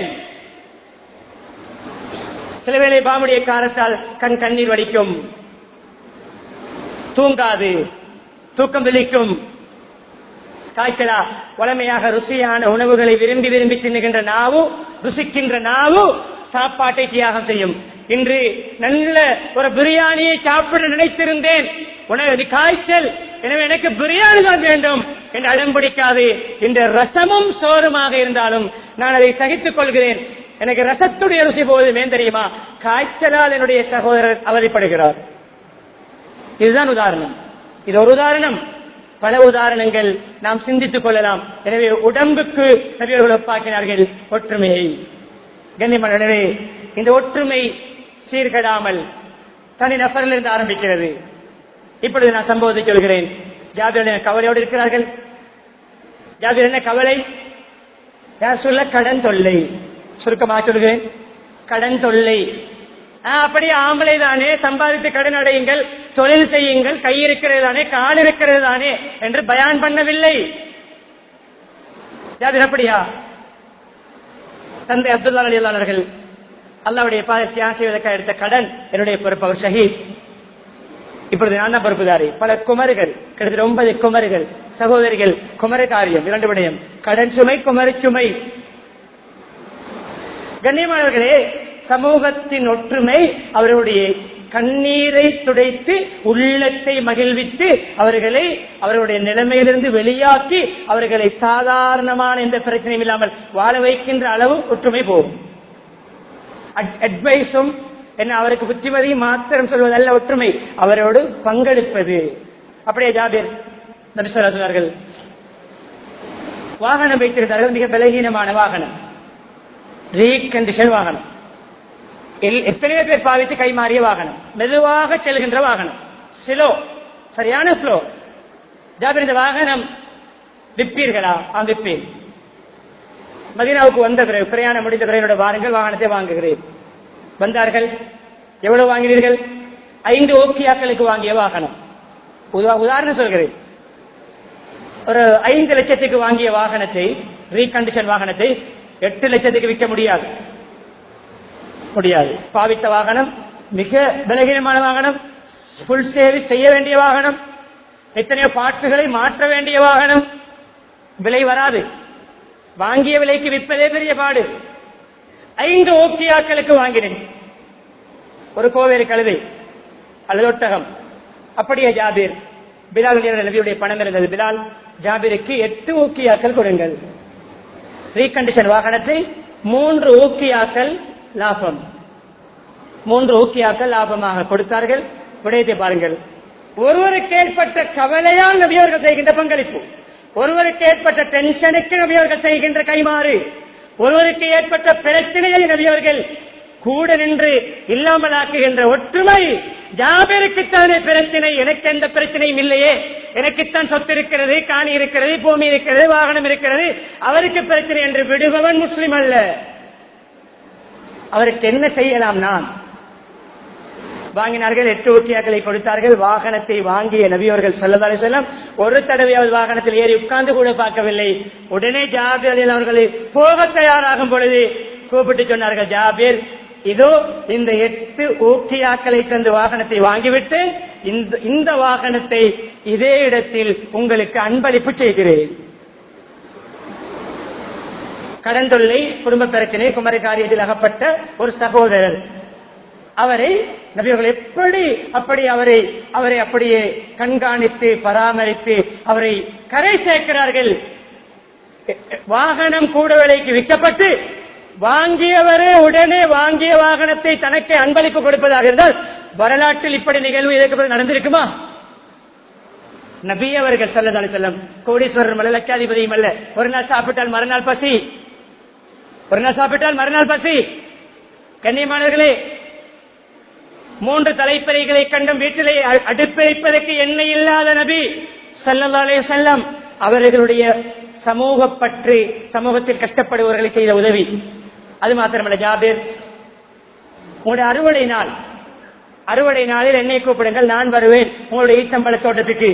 சில வேளை பாமுடைய காரத்தால் கண் கண்ணீர் வடிக்கும் தூங்காது தூக்கம் விழிக்கும் காய்ச்சலா வளமையாக ருசியான உணவுகளை விரும்பி விரும்பி தின்னுகின்ற நாவு ருசிக்கின்ற நாவு சாப்பாட்டை தியாகம் செய்யும் இன்று நல்ல ஒரு பிரியாணியை சாப்பிட நினைத்திருந்தேன் உணவு காய்ச்சல் எனவே எனக்கு பிரியாணி தான் வேண்டும் என்று அடம் பிடிக்காது இந்த ரசமும் சோறுமாக இருந்தாலும் நான் அதை சகித்துக் கொள்கிறேன் எனக்கு ரசத்துடைய ருசி போவதுமே தெரியுமா காய்ச்சலால் என்னுடைய சகோதரர் அவதிப்படுகிறார் இதுதான் உதாரணம் இது ஒரு உதாரணம் பல உதாரணங்கள் நாம் சிந்தித்துக் கொள்ளலாம் எனவே உடம்புக்கு நபியர்கள் ஒப்பாக்கினார்கள் ஒற்றுமையை கண்ணியமான எனவே இந்த ஒற்றுமை சீர்கெடாமல் தனி நபரிலிருந்து ஆரம்பிக்கிறது இப்பொழுது நான் சம்பவத்தை சொல்கிறேன் ஜாபிர் என்ன கவலையோடு இருக்கிறார்கள் ஜாபிர் என்ன கவலை யார் சொல்ல கடன் தொல்லை சுருக்கமாக சொல்கிறேன் கடன் தொல்லை ஆஹ், அப்படியே ஆம்பளை தானே சம்பாதித்து கடன் அடையுங்கள் தொழில் செய்யுங்கள் கை இருக்கிறது தானே கால் இருக்கிறது தானே என்று பயான் பண்ணவில்லை ஜாபிர் அப்படியா தந்தை அப்துல்லா அலியல்லாளர்கள் அல்லாவுடைய பாதை தியாகம் செய்வதற்காக எடுத்த கடன் என்னுடைய பொறுப்பு அவர் ஷஹீத் இப்பொழுது நான் தான் பொறுப்புதாரி பல குமர்கள் கிட்டத்தட்ட ஒன்பது குமர்கள் சகோதரிகள் குமர காரியம் இரண்டு விடயம் கடன் சுமை குமர சுமை கண்ணியமானவர்களே சமூகத்தின் ஒற்றுமை அவர்களுடைய கண்ணீரை துடைத்து உள்ளத்தை மகிழ்வித்து அவர்களை அவர்களுடைய நிலைமையிலிருந்து வெளியாக்கி அவர்களை சாதாரணமான எந்த பிரச்சனையும் இல்லாமல் வாழ வைக்கின்ற அளவு ஒற்றுமை போகும் அட்வைஸும் என்ன அவருக்கு புத்திமதி மாத்திரம் சொல்வதல்ல ஒற்றுமை அவரோடு பங்கெடுப்பது அப்படியே ஜாபீர் நபிசல்லா சொன்னார்கள் வாகனம் வைத்திருந்தார்கள் மிக பலகீனமான வாகனம் ரீகண்டிஷன் வாகனம் எல்- எத்தனையோ பேர் பாவித்து கைமாறிய வாகனம் மெதுவாக செல்கின்ற வாகனம் ஸ்லோ சரியான ஸ்லோ ஜாபீர் இந்த வாகனம் விற்பீர்களா ஆ விற்பேன் மதீனாவுக்கு வந்த பிறகு பிரயாணம் முடிந்த பிறகு என்னோட வாருங்கள் வாகனத்தை வாங்குகிறேன் வந்தார்கள் எவ்வளவு வாங்கினீர்கள் ஐந்து ஓக்கியாக்களுக்கு வாங்கிய வாகனம் உதா- உதாரணம் சொல்கிறேன் ஒரு ஐந்து லட்சத்துக்கு வாங்கிய வாகனத்தை ரீகண்டிஷன் வாகனத்தை எட்டு லட்சத்துக்கு விற்க முடியாது முடியாது பாவித்த வாகனம் மிக பலகீனமான வாகனம் ஃபுல் சேவிஸ் செய்ய வேண்டிய வாகனம் எத்தனையோ பாட்டுகளை மாற்ற வேண்டிய வாகனம் விலை வராது வாங்கிய விலைக்கு விற்பதே பெரிய பாடு ஐந்து ஓக்கியாக்களுக்கு வாங்கினேன் ஒரு கோவேறு கழுதை அல்லது ஒட்டகம் அப்படியே ஜாபீர் பிலால் நபியுடைய பணம் இருந்தது பிலால் ஜாபீருக்கு எட்டு ஊக்கியாக்கள் கொடுங்கள் ரீகண்டிஷன் வாகனத்தை மூன்று ஊக்கியாக்கள் லாபம் மூன்று ஊக்கியாக்கள் லாபமாக கொடுத்தார்கள் விடயத்தை பாருங்கள் ஒருவருக்கு ஏற்பட்ட கவலையால் நபியவர்கள் செய்கின்ற பங்களிப்பு ஒருவருக்கு ஏற்பட்ட டென்ஷனுக்கு நபியவர்கள் செய்கின்ற கைமாறு ஒருவருக்கு ஏற்பட்ட பிரச்சனையை நபியவர்கள் கூட நின்று இல்லாமலாக்குகின்ற ஒற்றுமை ஜாபருக்குத்தானே பிரச்சனை எனக்கு எந்த பிரச்சனையும் இல்லையே எனக்குத்தான் சொத்து இருக்கிறது காணி இருக்கிறது பூமி இருக்கிறது வாகனம் இருக்கிறது அவருக்கு பிரச்சனை என்று விடுபவன் முஸ்லிம் அல்ல அவருக்கு என்ன செய்யலாம் நான் வாங்கினார்கள் எட்டு ஊக்கியாக்களை கொடுத்தார்கள் வாகனத்தை வாங்கிய நபியவர்கள் சொல்லதாலே செல்லம் ஒரு தடவையாவது வாகனத்தில் ஏறி உட்கார்ந்து கூட பார்க்கவில்லை உடனே ஜாபீர் அவர்களை போக தயாராகும் பொழுது கூப்பிட்டு சொன்னார்கள் ஜாபீர் இதோ இந்த எட்டு ஊக்கியாக்களை தந்து வாகனத்தை வாங்கிவிட்டு இந்த இந்த வாகனத்தை இதே இடத்தில் உங்களுக்கு அன்பளிப்பு செய்கிறேன் கடன் தொல்லை குடும்ப பிரச்சனை குமரி காரியத்தில் அகப்பட்ட ஒரு சகோதரர் அவரை நபியர்கள் எப்படி அப்படி அவரை அவரை அப்படியே கண்காணித்து பராமரித்து அவரை கரை சேர்க்கிறார்கள் வாகனம் கூட விலைக்கு விற்கப்பட்டு வாங்கியவரே உடனே வாங்கிய வாகனத்தை தனக்கு அன்பளிப்பு கொடுப்பதாக இருந்தால் வரலாற்றில் இப்படி நிகழ்வு இதற்கு பிறகு நடந்திருக்குமா நபி அவர்கள் சொல்லதாலே செல்லம் கோடீஸ்வரர் மல்ல லட்சாதிபதியும் அல்ல ஒரு நாள் சாப்பிட்டால் மறுநாள் பசி ஒரு நாள் சாப்பிட்டால் மறுநாள் பசி கண்ணியமானவர்களே மூன்று தலைப்பறைகளை கண்டும் வீட்டிலே அ- அடுப்பெரிப்பதற்கு எண்ணெய் இல்லாத நபி சல்லல்லாலே செல்லம் அவர்களுடைய சமூக பற்றி சமூகத்தில் கஷ்டப்படுபவர்களை செய்த உதவி அது மாத்திரமல்ல ஜாபீர் உங்களுடைய அறுவடை நாள் அறுவடை நாளில் என்னை கூப்பிடுங்கள் நான் வருவேன் உங்களுடைய ஈத்தம்பழ தோட்டத்துக்கு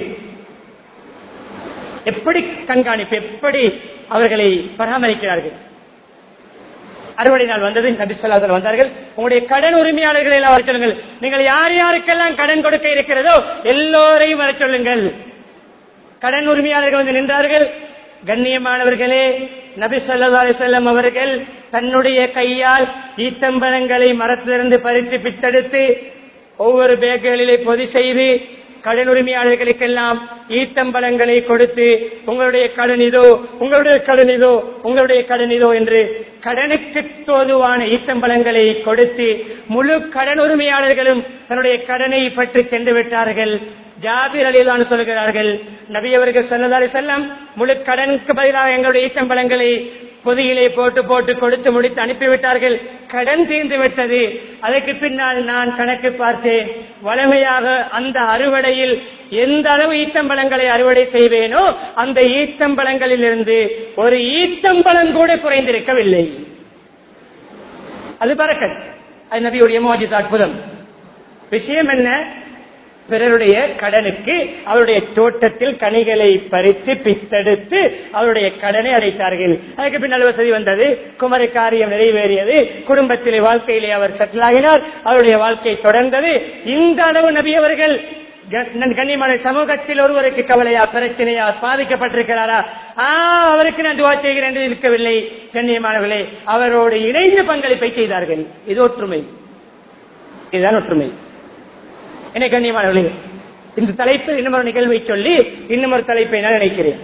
எப்படி கண்காணிப்பு எப்படி அவர்களை பராமரிக்கிறார்கள் அறுவடை நாள் வந்தது நபி சொல்லாதல் வந்தார்கள் உங்களுடைய கடன் உரிமையாளர்களை எல்லாம் வர சொல்லுங்கள் நீங்கள் யார் யாருக்கெல்லாம் கடன் கொடுக்க இருக்கிறதோ எல்லோரையும் வர சொல்லுங்கள் கடன் உரிமையாளர்கள் வந்து நின்றார்கள் கண்ணியமானவர்களே நபி சொல்லா செல்லம் அவர்கள் தன்னுடைய கையால் ஈத்தம்பழங்களை மரத்திலிருந்து பறித்து பித்தெடுத்து ஒவ்வொரு பேக்குகளிலே பொதி செய்து கடன் உரிமையாளர்களுக்கெல்லாம் ஈத்தம்பழங்களை கொடுத்து உங்களுடைய கடன் இதோ உங்களுடைய கடன் இதோ உங்களுடைய கடன் இதோ என்று கடனுக்கு தோதுவான ஈத்தம்பழங்களை கொடுத்து முழு கடன் உரிமையாளர்களும் தன்னுடைய கடனை பற்றி சென்று விட்டார்கள் ஜாபீர் அலிதான் சொல்கிறார்கள் நபி அவர்கள் சொன்னதாலே செல்லம் முழு கடனுக்கு பதிலாக எங்களுடைய ஈத்தம்பழங்களை பொதியிலே போட்டு போட்டு கொடுத்து முடித்து அனுப்பிவிட்டார்கள் கடன் தீர்ந்து விட்டது அதற்கு பின்னால் நான் கணக்கு பார்த்தேன் வளமையாக அந்த அறுவடையில் எந்த அளவு ஈத்தம்பழங்களை அறுவடை செய்வேனோ அந்த ஈத்தம்பழங்களில் இருந்து ஒரு ஈத்தம்பழம் கூட குறைந்திருக்கவில்லை அது பறக்கத் அது நபியுடைய மோஜித் அற்புதம் விஷயம் என்ன பிறருடைய கடனுக்கு அவருடைய தோட்டத்தில் கனிகளை பறித்து பித்தெடுத்து அவருடைய கடனை அடைத்தார்கள் அதுக்கு பின்னால் வசதி வந்தது குமரி காரியம் நிறைவேறியது குடும்பத்திலே வாழ்க்கையிலே அவர் செட்டில் ஆகினார் அவருடைய வாழ்க்கை தொடர்ந்தது இந்த அளவு நபி அவர்கள் க- கண்ணியமான சமூகத்தில் ஒருவருக்கு கவலையா பிரச்சனையா பாதிக்கப்பட்டிருக்கிறாரா ஆ அவருக்கு நான் துவா செய்கிறேன் என்று இருக்கவில்லை கண்ணியமானவர்களே அவரோடு இணைந்து பங்களிப்பை செய்தார்கள் இது ஒற்றுமை இதுதான் ஒற்றுமை என்ன கண்ணியமானவர்களே இந்த தலைப்பில் இன்னும் ஒரு நிகழ்வை சொல்லி இன்னும் ஒரு தலைப்பை நான் நினைக்கிறேன்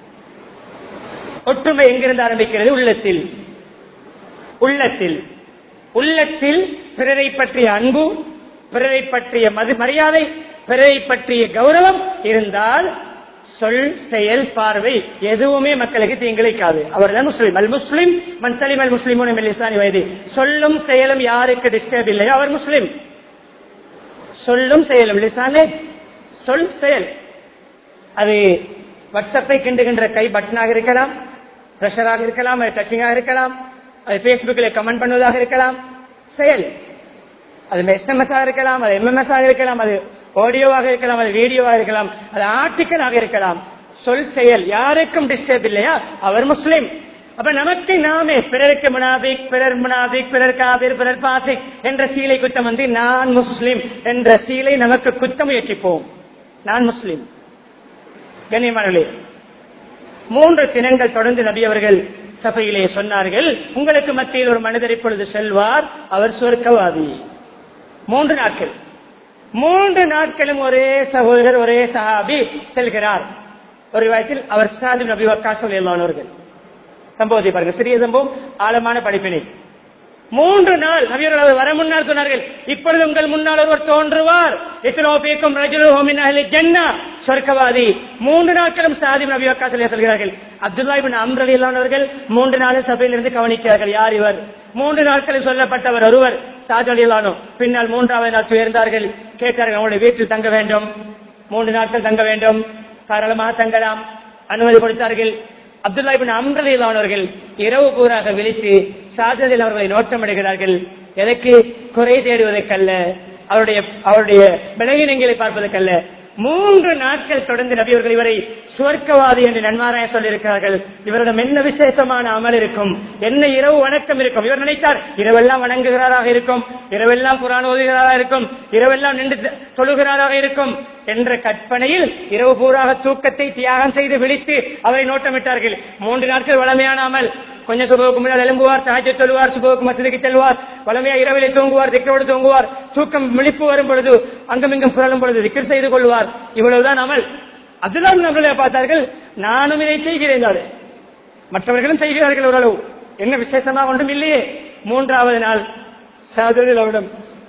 ஒற்றுமை எங்கிருந்து ஆரம்பிக்கிறது உள்ளத்தில் உள்ளத்தில் உள்ளத்தில் பிறரை பற்றிய அன்பு பிறரை பற்றிய மது மரியாதை பிறரை பற்றிய கௌரவம் இருந்தால் சொல் செயல் பார்வை எதுவுமே மக்களுக்கு தீங்கிழைக்காது அவர்தான் முஸ்லிம் அல் முஸ்லிம் மன்சலிம் அல் முஸ்லிமும் வயது சொல்லும் செயலும் யாருக்கு டிஸ்டர்ப் இல்லையோ அவர் முஸ்லிம் சொல்லும் செயலும் லிசானே சொல் செயல் அது வாட்ஸ்அப்பை கிண்டுகின்ற கை பட்டனாக இருக்கலாம் பிரஷராக இருக்கலாம் அது டச்சிங்காக இருக்கலாம் அது பேஸ்புக்கில் கமெண்ட் பண்ணுவதாக இருக்கலாம் செயல் அது எஸ்எம்எஸ் ஆக இருக்கலாம் அது எம்எம்எஸ் ஆக இருக்கலாம் அது ஆடியோவாக இருக்கலாம் அது வீடியோவாக இருக்கலாம் அது ஆர்டிக்கலாக இருக்கலாம் சொல் செயல் யாருக்கும் டிஸ்டர்ப் இல்லையா அவர் முஸ்லிம் அப்ப நமக்கு நாமே பிறருக்கு முனாபிக் பிறர் முனாபிக் பிறர் காபிர் பிறர் பாசிக் என்ற சீலை குத்தம் வந்து நான் முஸ்லிம் என்ற சீலை நமக்கு குத்த முயற்சிப்போம் நான் முஸ்லிம் கண்ணியமானே மூன்று தினங்கள் தொடர்ந்து நபி அவர்கள் சபையிலே சொன்னார்கள் உங்களுக்கு மத்தியில் ஒரு மனிதர் இப்பொழுது செல்வார் அவர் சொர்க்கவாதி மூன்று நாட்கள் மூன்று நாட்களும் ஒரே சகோதரர் ஒரே சஹாபி செல்கிறார் ஒரு வயசில் அவர் சாதி நபி வக்கா சொல்லியல்லானவர்கள் சம்பவத்தை பாருங்க சிறிய சம்பவம் ஆழமான படிப்பினை மூன்று நாள் நபியர்கள் அவர் வர முன்னால் சொன்னார்கள் இப்பொழுது உங்கள் முன்னால் ஒருவர் தோன்றுவார் எத்தனோ பேக்கும் ஜென்னா சொர்க்கவாதி மூன்று நாட்களும் சாதி நபி வக்கா சொல்லி சொல்கிறார்கள் அப்துல்லா இபின் அம்ரலி அவர்கள் மூன்று நாள் சபையிலிருந்து கவனிக்கிறார்கள் யார் இவர் மூன்று நாட்களில் சொல்லப்பட்டவர் ஒருவர் சாஜலிலானோ பின்னால் மூன்றாவது நாள் உயர்ந்தார்கள் கேட்டார்கள் அவங்களுடைய வீட்டில் தங்க வேண்டும் மூன்று நாட்கள் தங்க வேண்டும் தாராளமாக தங்கலாம் அனுமதி கொடுத்தார்கள் அப்துல்லா இபின் அம்ரலிலானவர்கள் இரவு பூராக விழித்து சாஜதில் அவர்களை நோட்டமிடுகிறார்கள் எதற்கு குறை தேடுவதற்கல்ல அவருடைய அவருடைய விலகினங்களை பார்ப்பதற்கல்ல மூன்று நாட்கள் தொடர்ந்து நபியவர்கள் இவரை சுவர்க்கவாதி என்று நன்மாராய சொல்லியிருக்கிறார்கள் இவரிடம் என்ன விசேஷமான அமல் இருக்கும் என்ன இரவு வணக்கம் இருக்கும் இவர் நினைத்தார் இரவெல்லாம் வணங்குகிறாராக இருக்கும் இரவெல்லாம் குரான் ஓதுகிறாராக இருக்கும் இரவெல்லாம் நின்று தொழுகிறாராக இருக்கும் என்ற கற்பனையில் இரவு பூராக தூக்கத்தை தியாகம் செய்து விழித்து அவரை நோட்டமிட்டார்கள் மூன்று நாட்கள் வளமையான அமல் கொஞ்சம் சுபவுக்கு முன்னால் எழும்புவார் தாஜ் சொல்லுவார் சுபவுக்கு மசதிக்கு செல்வார் வளமையா இரவிலே தூங்குவார் திக்கரோடு தூங்குவார் தூக்கம் விழிப்பு வரும் பொழுது அங்குமிங்கும் புரளும் பொழுது திக்கர் செய்து கொள்வார் இவ்வளவுதான் அமல் அதுதான் நம்மளே பார்த்தார்கள் நானும் இதை செய்கிறேன் அது. மற்றவர்களும் செய்கிறார்கள் ஓரளவு என்ன விசேஷமா ஒன்றும் இல்லையே மூன்றாவது நாள் சகோதரர்கள் அவரிடம்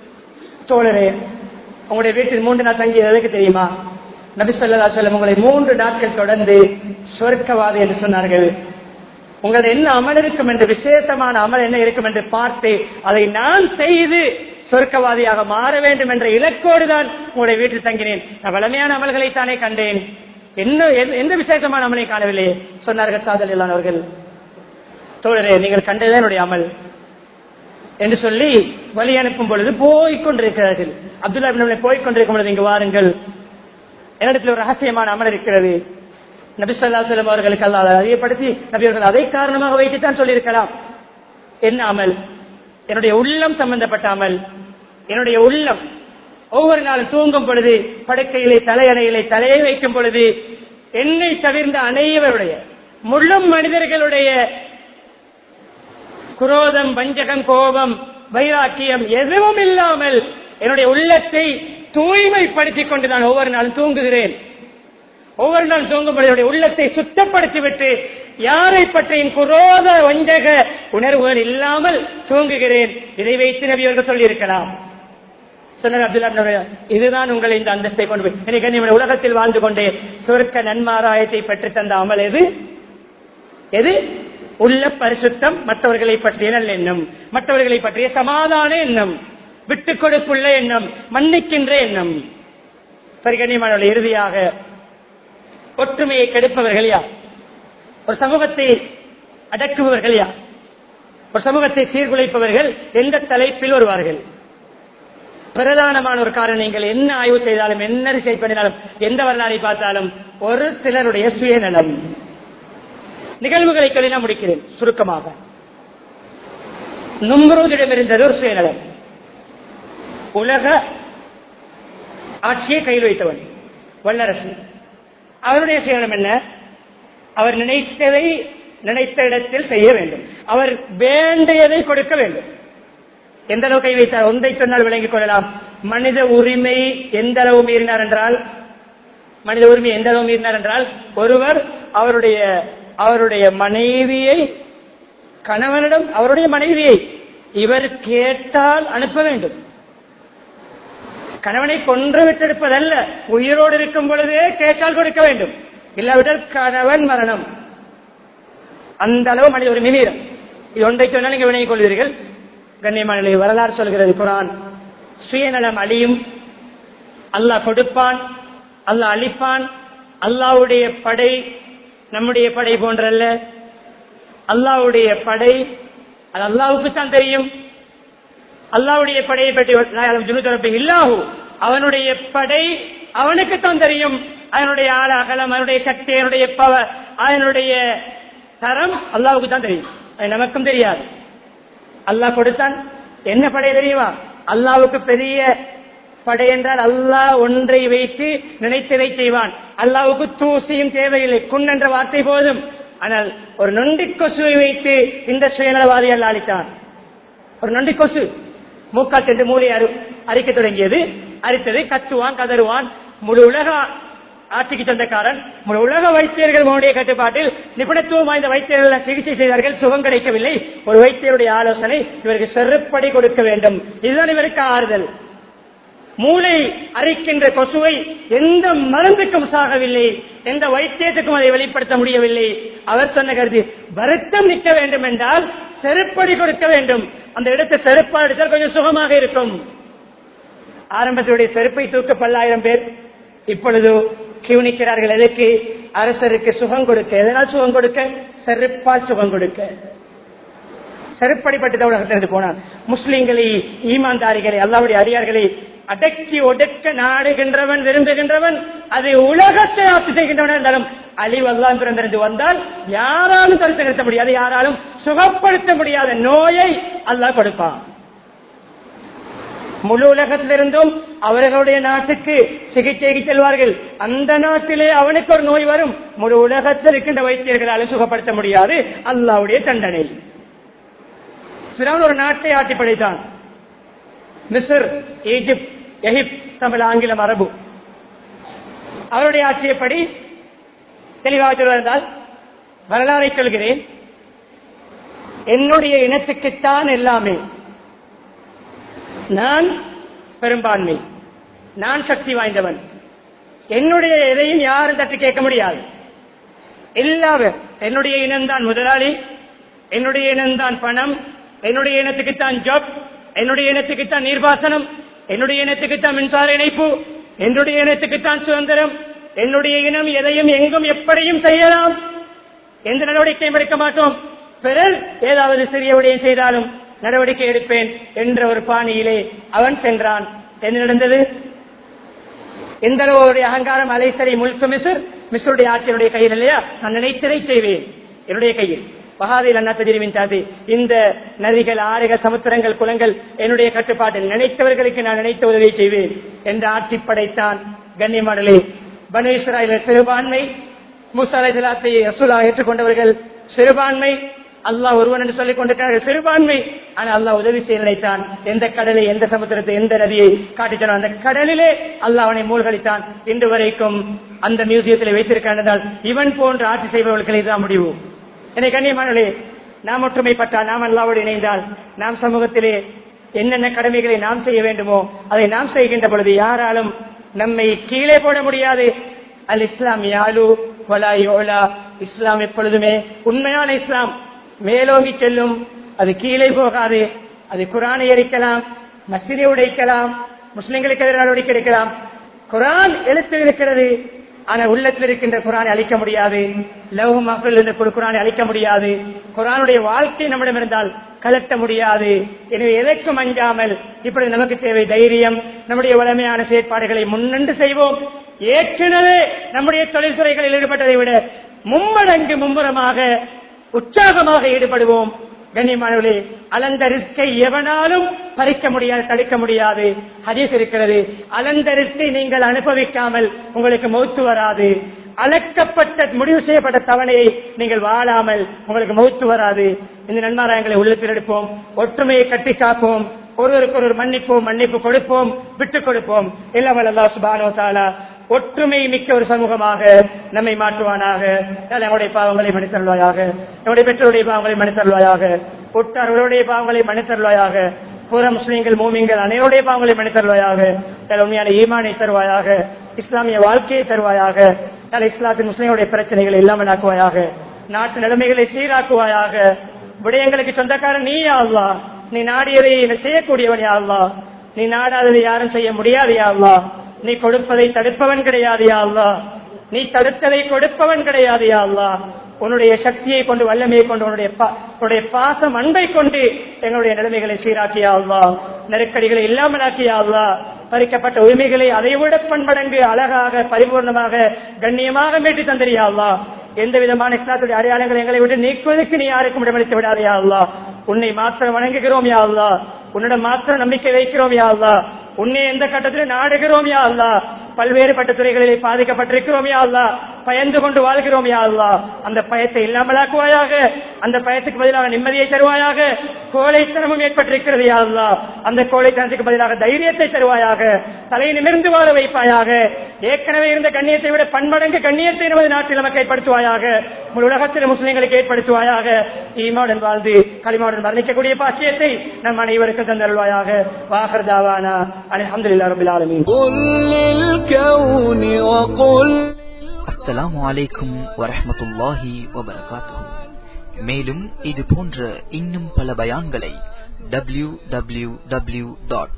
தோழரே உங்களுடைய வீட்டில் மூன்று நாள் தங்கியது எதற்கு தெரியுமா நபி சொல்லா சொல்லம் உங்களை மூன்று நாட்கள் தொடர்ந்து சொர்க்கவாதி என்று சொன்னார்கள் உங்களது என்ன அமல் இருக்கும் என்று விசேஷமான அமல் என்ன இருக்கும் என்று பார்த்து அதை நான் செய்து சொர்க்கவாதியாக மாற வேண்டும் என்ற இலக்கோடு தான் உங்களுடைய வீட்டில் தங்கினேன் நான் வளமையான அமல்களை தானே கண்டேன் என்ன எந்த- எந்த விசேஷமான அமலை காணவில்லை சொன்னார்கள் சாதல் அவர்கள் தோழரே நீங்கள் கண்டதே என்னுடைய அமல் என்று சொல்லி வழி அனுப்பும் பொழுது போய்க் கொண்டிருக்கிறார்கள் அப்துல்லா பின் போய்க் கொண்டிருக்கும் பொழுது இங்கு வாருங்கள் என்னிடத்தில் ஒரு ரகசியமான அமல் இருக்கிறது நபி சொல்லா செல்லம் அவர்களுக்கு அல்லாத அறியப்படுத்தி நபி அவர்கள் அதை காரணமாக வைத்துத்தான் சொல்லியிருக்கலாம் என்ன அமல் என்னுடைய உள்ளம் சம்பந்தப்பட்ட அமல் என்னுடைய உள்ளம் ஒவ்வொரு நாளும் தூங்கும் பொழுது படுக்கையிலே தலையணையிலே தலையை வைக்கும் பொழுது என்னை தவிர்ந்த அனைவருடைய முழு மனிதர்களுடைய குரோதம் வஞ்சகம் கோபம் வைராக்கியம் எதுவும் இல்லாமல் என்னுடைய உள்ளத்தை தூய்மைப்படுத்திக் கொண்டு நான் ஒவ்வொரு நாளும் தூங்குகிறேன் ஒவ்வொரு நாள் தூங்கும்போது என்னுடைய உள்ளத்தை சுத்தப்படுத்திவிட்டு யாரை பற்றியும் குரோத வஞ்சக உணர்வுகள் இல்லாமல் தூங்குகிறேன் இதை வைத்து நபியவர்கள் சொல்லியிருக்கலாம் சொன்னார் அப்துல்லா இப்னு உமையா, இதுதான் உங்களை இந்த அந்தஸ்தை கொண்டு போய் எனக்கு நீங்கள் உலகத்தில் வாழ்ந்து கொண்டே சொர்க்க நன்மாராயத்தை பெற்று தந்த அமல் எது எது உள்ள பரிசுத்தம் மற்றவர்களை பற்றிய நல்லெண்ணம் மற்றவர்களை பற்றிய சமாதான எண்ணம் விட்டுக் கொடுப்புள்ள எண்ணம் மன்னிக்கின்ற எண்ணம் சரி கண்ணியமான இறுதியாக ஒற்றுமையை கெடுப்பவர்கள் யார் ஒரு சமூகத்தை அடக்குபவர்கள் யார் ஒரு சமூகத்தை சீர்குலைப்பவர்கள் எந்த தலைப்பில் வருவார்கள் பிரதானமான ஒரு காரணம் நீங்கள் என்ன ஆய்வு செய்தாலும் என்ன ரிசர்ச் பண்ணினாலும் எந்த வரலாறை பார்த்தாலும் ஒரு சிலருடைய சுயநலம் நிகழ்வுகளை சொல்லி நான் முடிக்கிறேன் சுருக்கமாக நும்ரோதிடம் இருந்தது ஒரு சுயநலம் உலக ஆட்சியை கையில் வைத்தவன் வல்லரசு அவருடைய சுயநலம் என்ன அவர் நினைத்ததை நினைத்த இடத்தில் செய்ய வேண்டும் அவர் வேண்டியதை கொடுக்க வேண்டும் எந்த அளவு கை வைத்தார் ஒன்றை சொன்னால் விளங்கிக் கொள்ளலாம் மனித உரிமை எந்த அளவு மீறினார் என்றால் மனித உரிமை எந்த அளவு மீறினார் என்றால் ஒருவர் அவருடைய அவருடைய மனைவியை கணவனிடம் அவருடைய மனைவியை இவர் கேட்டால் அனுப்ப வேண்டும் கணவனை கொன்று விட்டெடுப்பதல்ல உயிரோடு இருக்கும் பொழுதே கேட்டால் கொடுக்க வேண்டும் இல்லாவிட்டால் கணவன் மரணம் அந்த அளவு மனித உரிமை மீறும் இது ஒன்றை சொன்னால் நீங்க வினைக் கொள்வீர்கள் கண்ணியமான வரலாறு சொல்கிறது குரான் சுயநலம் அழியும் அல்லாஹ் கொடுப்பான் அல்லாஹ் அழிப்பான் அல்லாவுடைய படை நம்முடைய படை போன்றல்ல அல்லாவுடைய படை அது அல்லாவுக்கு தான் தெரியும் அல்லாவுடைய படையை பற்றி இல்லாஹு அவனுடைய படை அவனுக்கு தான் தெரியும் அதனுடைய ஆழ அகலம் அதனுடைய சக்தி அதனுடைய பவர் அதனுடைய தரம் அல்லாவுக்கு தான் தெரியும் அது நமக்கும் தெரியாது அல்லாஹ் கொடுத்தான் என்ன படை தெரியுமா அல்லாவுக்கு பெரிய படை என்றால் அல்லாஹ் ஒன்றை வைத்து நினைத்ததை செய்வான் அல்லாவுக்கு தூசியும் தேவையில்லை குன் என்ற வார்த்தை போதும் ஆனால் ஒரு நொண்டி கொசுவை வைத்து இந்த சுயநலவாதி அல்ல அளித்தான் ஒரு நொண்டி கொசு மூக்கால் சென்று மூளை அரு அரிக்க தொடங்கியது அரித்தது கத்துவான் கதறுவான் முழு உலக ஆட்சிக்கு சொந்தக்காரன் முழு உலக வைத்தியர்கள் மோடிய கட்டுப்பாட்டில் நிபுணத்துவம் வாய்ந்த வைத்தியர்கள் சிகிச்சை செய்தார்கள் சுகம் கிடைக்கவில்லை ஒரு வைத்தியருடைய ஆலோசனை இவருக்கு செருப்படி கொடுக்க வேண்டும் இதுதான் இவருக்கு ஆறுதல் மூளை அரிக்கின்ற கொசுவை எந்த மருந்துக்கும் சாகவில்லை எந்த வைத்தியத்துக்கும் அதை வெளிப்படுத்த முடியவில்லை அவர் சொன்ன கருதி வருத்தம் நிற்க வேண்டும் என்றால் செருப்படி கொடுக்க வேண்டும் அந்த இடத்தை செருப்பா எடுத்தால் கொஞ்சம் சுகமாக இருக்கும் ஆரம்பத்தினுடைய செருப்பை தூக்க பல்லாயிரம் பேர் இப்பொழுது கியூனிக்கிறார்கள் எதற்கு அரசருக்கு சுகம் கொடுக்க எதனால் சுகம் கொடுக்க செருப்பால் சுகம் கொடுக்க செருப்படிப்பட்டு உலகத்திலிருந்து போனான் முஸ்லிம்களை ஈமான்தாரிகளை அல்லாவுடைய அடியார்களை அடக்கி ஒடுக்க நாடுகின்றவன் விரும்புகின்றவன் அது உலகத்தை ஆட்சி செய்கின்றவன் இருந்தாலும் அழிவெல்லாம் பிறந்திருந்து வந்தால் யாராலும் தடுத்து நிறுத்த முடியாது யாராலும் சுகப்படுத்த முடியாத நோயை அல்லாஹ் கொடுப்பான் முழு உலகத்திலிருந்தும் அவர்களுடைய நாட்டுக்கு சிகிச்சைக்கு செல்வார்கள் அந்த நாட்டிலே அவனுக்கு ஒரு நோய் வரும் முழு உலகத்தில் இருக்கின்ற வைத்தியர்களாலும் சுகப்படுத்த முடியாது அல்லாவுடைய தண்டனை ஒரு நாட்டை ஆட்டி படைத்தான் மிஸ்ர் ஈஜிப்ட் எகிப்த் தமிழ் ஆங்கிலம் அரபு அவருடைய ஆட்சியப்படி தெளிவாக சொல்வதால் வரலாறை சொல்கிறேன் என்னுடைய இனத்துக்குத்தான் எல்லாமே நான் பெரும்பான்மை நான் சக்தி வாய்ந்தவன் என்னுடைய எதையும் யாரும் தட்டி கேட்க முடியாது எல்லாவே என்னுடைய இனம்தான் முதலாளி என்னுடைய இனம்தான் பணம் என்னுடைய இனத்துக்குத்தான் ஜாப் என்னுடைய இனத்துக்குத்தான் நீர்ப்பாசனம் என்னுடைய இனத்துக்குத்தான் மின்சார இணைப்பு என்னுடைய இனத்துக்குத்தான் சுதந்திரம் என்னுடைய இனம் எதையும் எங்கும் எப்படியும் செய்யலாம் எந்த நடவடிக்கையும் எடுக்க மாட்டோம் பிறர் ஏதாவது சிறிய விடயம் செய்தாலும் நடவடிக்கை எடுப்பேன் என்ற ஒரு பாணியிலே அவன் சென்றான் என்ன நடந்தது எந்த அளவு அவருடைய அகங்காரம் அலைசரை முழுக்க மிசர் மிசருடைய ஆட்சியினுடைய கையில் இல்லையா நான் நினைத்ததை செய்வேன் என்னுடைய கையில் பகாதில் அண்ணா தெரிவின் சாதி இந்த நதிகள் ஆறுகள் சமுத்திரங்கள் குளங்கள் என்னுடைய கட்டுப்பாட்டில் நினைத்தவர்களுக்கு நான் நினைத்த உதவியை செய்வேன் என்ற ஆட்சி படைத்தான் கண்ணியமாடலே பனு இஸ்ராயல் சிறுபான்மை மூசாலை ரசூலா ஏற்றுக்கொண்டவர்கள் சிறுபான்மை அல்லாஹ் ஒருவன் என்று சொல்லிக் கொண்டிருக்கிறார்கள் சிறுபான்மை ஆனால் அல்லாஹ் உதவி செய்ய நினைத்தான் எந்த கடலை எந்த சமுத்திரத்தை எந்த நதியை காட்டித்தானோ அந்த கடலிலே அல்லாஹ் அவனை மூழ்கடித்தான் இன்று வரைக்கும் அந்த மியூசியத்தில் வைத்திருக்கிறான் இவன் போன்ற ஆட்சி செய்பவர்களுக்கு இதுதான் முடிவு என்னை கண்ணியமானே நாம் ஒற்றுமைப்பட்டால் நாம் அல்லாவோடு இணைந்தால் நாம் சமூகத்திலே என்னென்ன கடமைகளை நாம் செய்ய வேண்டுமோ அதை நாம் செய்கின்ற பொழுது யாராலும் நம்மை கீழே போட முடியாது அல் இஸ்லாம் யாலு வலா யோலா இஸ்லாம் எப்பொழுதுமே உண்மையான இஸ்லாம் மேலோங்கி செல்லும் அது கீழே போகாது அது குரானை எரிக்கலாம் மசிதை உடைக்கலாம் முஸ்லிம்களுக்கு எதிராக நடவடிக்கை எடுக்கலாம் குரான் எழுத்து இருக்கிறது ஆனா உள்ளத்தில் இருக்கின்ற குரானை அழிக்க முடியாது லவ் மகள் இருந்த குரானை அழிக்க முடியாது குரானுடைய வாழ்க்கை நம்மிடம் இருந்தால் கலட்ட முடியாது எனவே எதற்கும் அஞ்சாமல் இப்பொழுது நமக்கு தேவை தைரியம் நம்முடைய வளமையான செயற்பாடுகளை முன்னின்று செய்வோம் ஏற்கனவே நம்முடைய தொழில்துறைகளில் ஈடுபட்டதை விட மும்மடங்கு மும்முரமாக உற்சாகமாக ஈடுபடுவோம் கண்ணியமானவர்களே அலந்த ரிஸ்கை எவனாலும் பறிக்க முடியாது தடுக்க முடியாது ஹதீஸ் இருக்கிறது அலந்த ரிஸ்கை நீங்கள் அனுபவிக்காமல் உங்களுக்கு மௌத்து வராது அளக்கப்பட்ட முடிவு செய்யப்பட்ட தவணையை நீங்கள் வாழாமல் உங்களுக்கு மௌத்து வராது இந்த நன்மாராயங்களை உள்ளத்தில் எடுப்போம் ஒற்றுமையை கட்டி காப்போம் ஒருவருக்கு ஒரு மன்னிப்போம் மன்னிப்பு கொடுப்போம் விட்டுக் கொடுப்போம் எல்லாம் அல்லா சுபானோ தாலா ஒற்றுமை மிக்க ஒரு சமூகமாக நம்மை மாற்றுவானாக நம்முடைய பாவங்களை மன்னித்தருள்வாயாக நம்முடைய பெற்றோருடைய பாவங்களை மன்னித்தருள்வாயாக உற்றார்களுடைய பாவங்களை மன்னித்தருள்வாயாக புற முஸ்லீம்கள் மூமிங்கள் அனைவருடைய பாவங்களை மன்னித்தருள்வாயாக உண்மையான ஈமானை தருவாயாக இஸ்லாமிய வாழ்க்கையை தருவாயாக தலை இஸ்லாத்தின் முஸ்லீம்களுடைய பிரச்சனைகளை இல்லாமல் ஆக்குவாயாக நாட்டு நிலைமைகளை சீராக்குவாயாக விடயங்களுக்கு சொந்தக்காரன் நீ அல்லா நீ நாடியதை செய்யக்கூடியவன் அல்லா நீ நாடாததை யாரும் செய்ய முடியாது அல்லா நீ கொடுப்பதை தடுப்பவன் கிடையாது அல்லா நீ தடுத்ததை கொடுப்பவன் கிடையாது அல்லா உன்னுடைய சக்தியை கொண்டு வல்லமையை கொண்டு உன்னுடைய உன்னுடைய பாசம் அன்பை கொண்டு எங்களுடைய நிலைமைகளை சீராக்கியா அல்லா நெருக்கடிகளை இல்லாமல் ஆக்கியா அல்லா பறிக்கப்பட்ட உரிமைகளை அதை விட பன்மடங்கு அழகாக பரிபூர்ணமாக கண்ணியமாக மீட்டி தந்திரியா அல்லா எந்த விதமான இஸ்லாத்துடைய அடையாளங்கள் எங்களை விட்டு நீக்குவதற்கு நீ யாருக்கும் இடமளித்து விடாதையா அல்லா உன்னை மாத்திரம் வணங்குகிறோம் யா அல்லா உன்னிடம் மாத்திரம் நம்பிக்கை வைக்கிறோம் யா அல்லா உன்னை எந்த கட்டத்திலும் நாடுகிறோம் யா அல்லா பல்வேறுபட்ட துறைகளிலே பாதிக்கப்பட்டிருக்கிறோம் யா அல்லா பயந்து கொண்டு வாழ்கிறோம் யா அல்லா அந்த பயத்தை இல்லாமலாக்குவாயாக அந்த பயத்துக்கு பதிலாக நிம்மதியை தருவாயாக கோழைத்தனமும் ஏற்பட்டிருக்கிறது யா அல்லா அந்த கோழைத்தனத்துக்கு பதிலாக தைரியத்தை தருவாயாக தலை நிமிர்ந்து வாழ வைப்பாயாக ஏற்கனவே இருந்த கண்ணியத்தை விட பன்மடங்கு கண்ணியத்தை நமது நாட்டில் நமக்கு ஏற்படுத்துவாயாக முழு உலகத்தில் முஸ்லிம்களுக்கு ஏற்படுத்துவாயாக ஈமாவுடன் வாழ்ந்து களிமாவுடன் வர்ணிக்கக்கூடிய பாக்கியத்தை நம் அனைவருக்கும் தந்தருள்வாயாக வாகர் தாவானா அலமதுல்லா ரபுல் ஆலமீன் قل للكون وقل அஸ்ஸலாமு அலைக்கும் வரஹ்மத்துல்லாஹி வபரகாத்துஹு மேலும் இது போன்ற இன்னும் பல பயான்களை W W W dot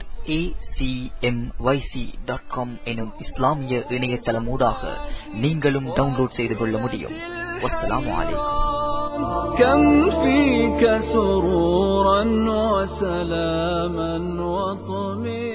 dot com எனும் இஸ்லாமிய இணையதளமூடாக நீங்களும் டவுன்லோட் செய்து கொள்ள முடியும் வஸ்ஸலாமு அலைக்கும் كم فيك سرورا وسلاما وطمئنا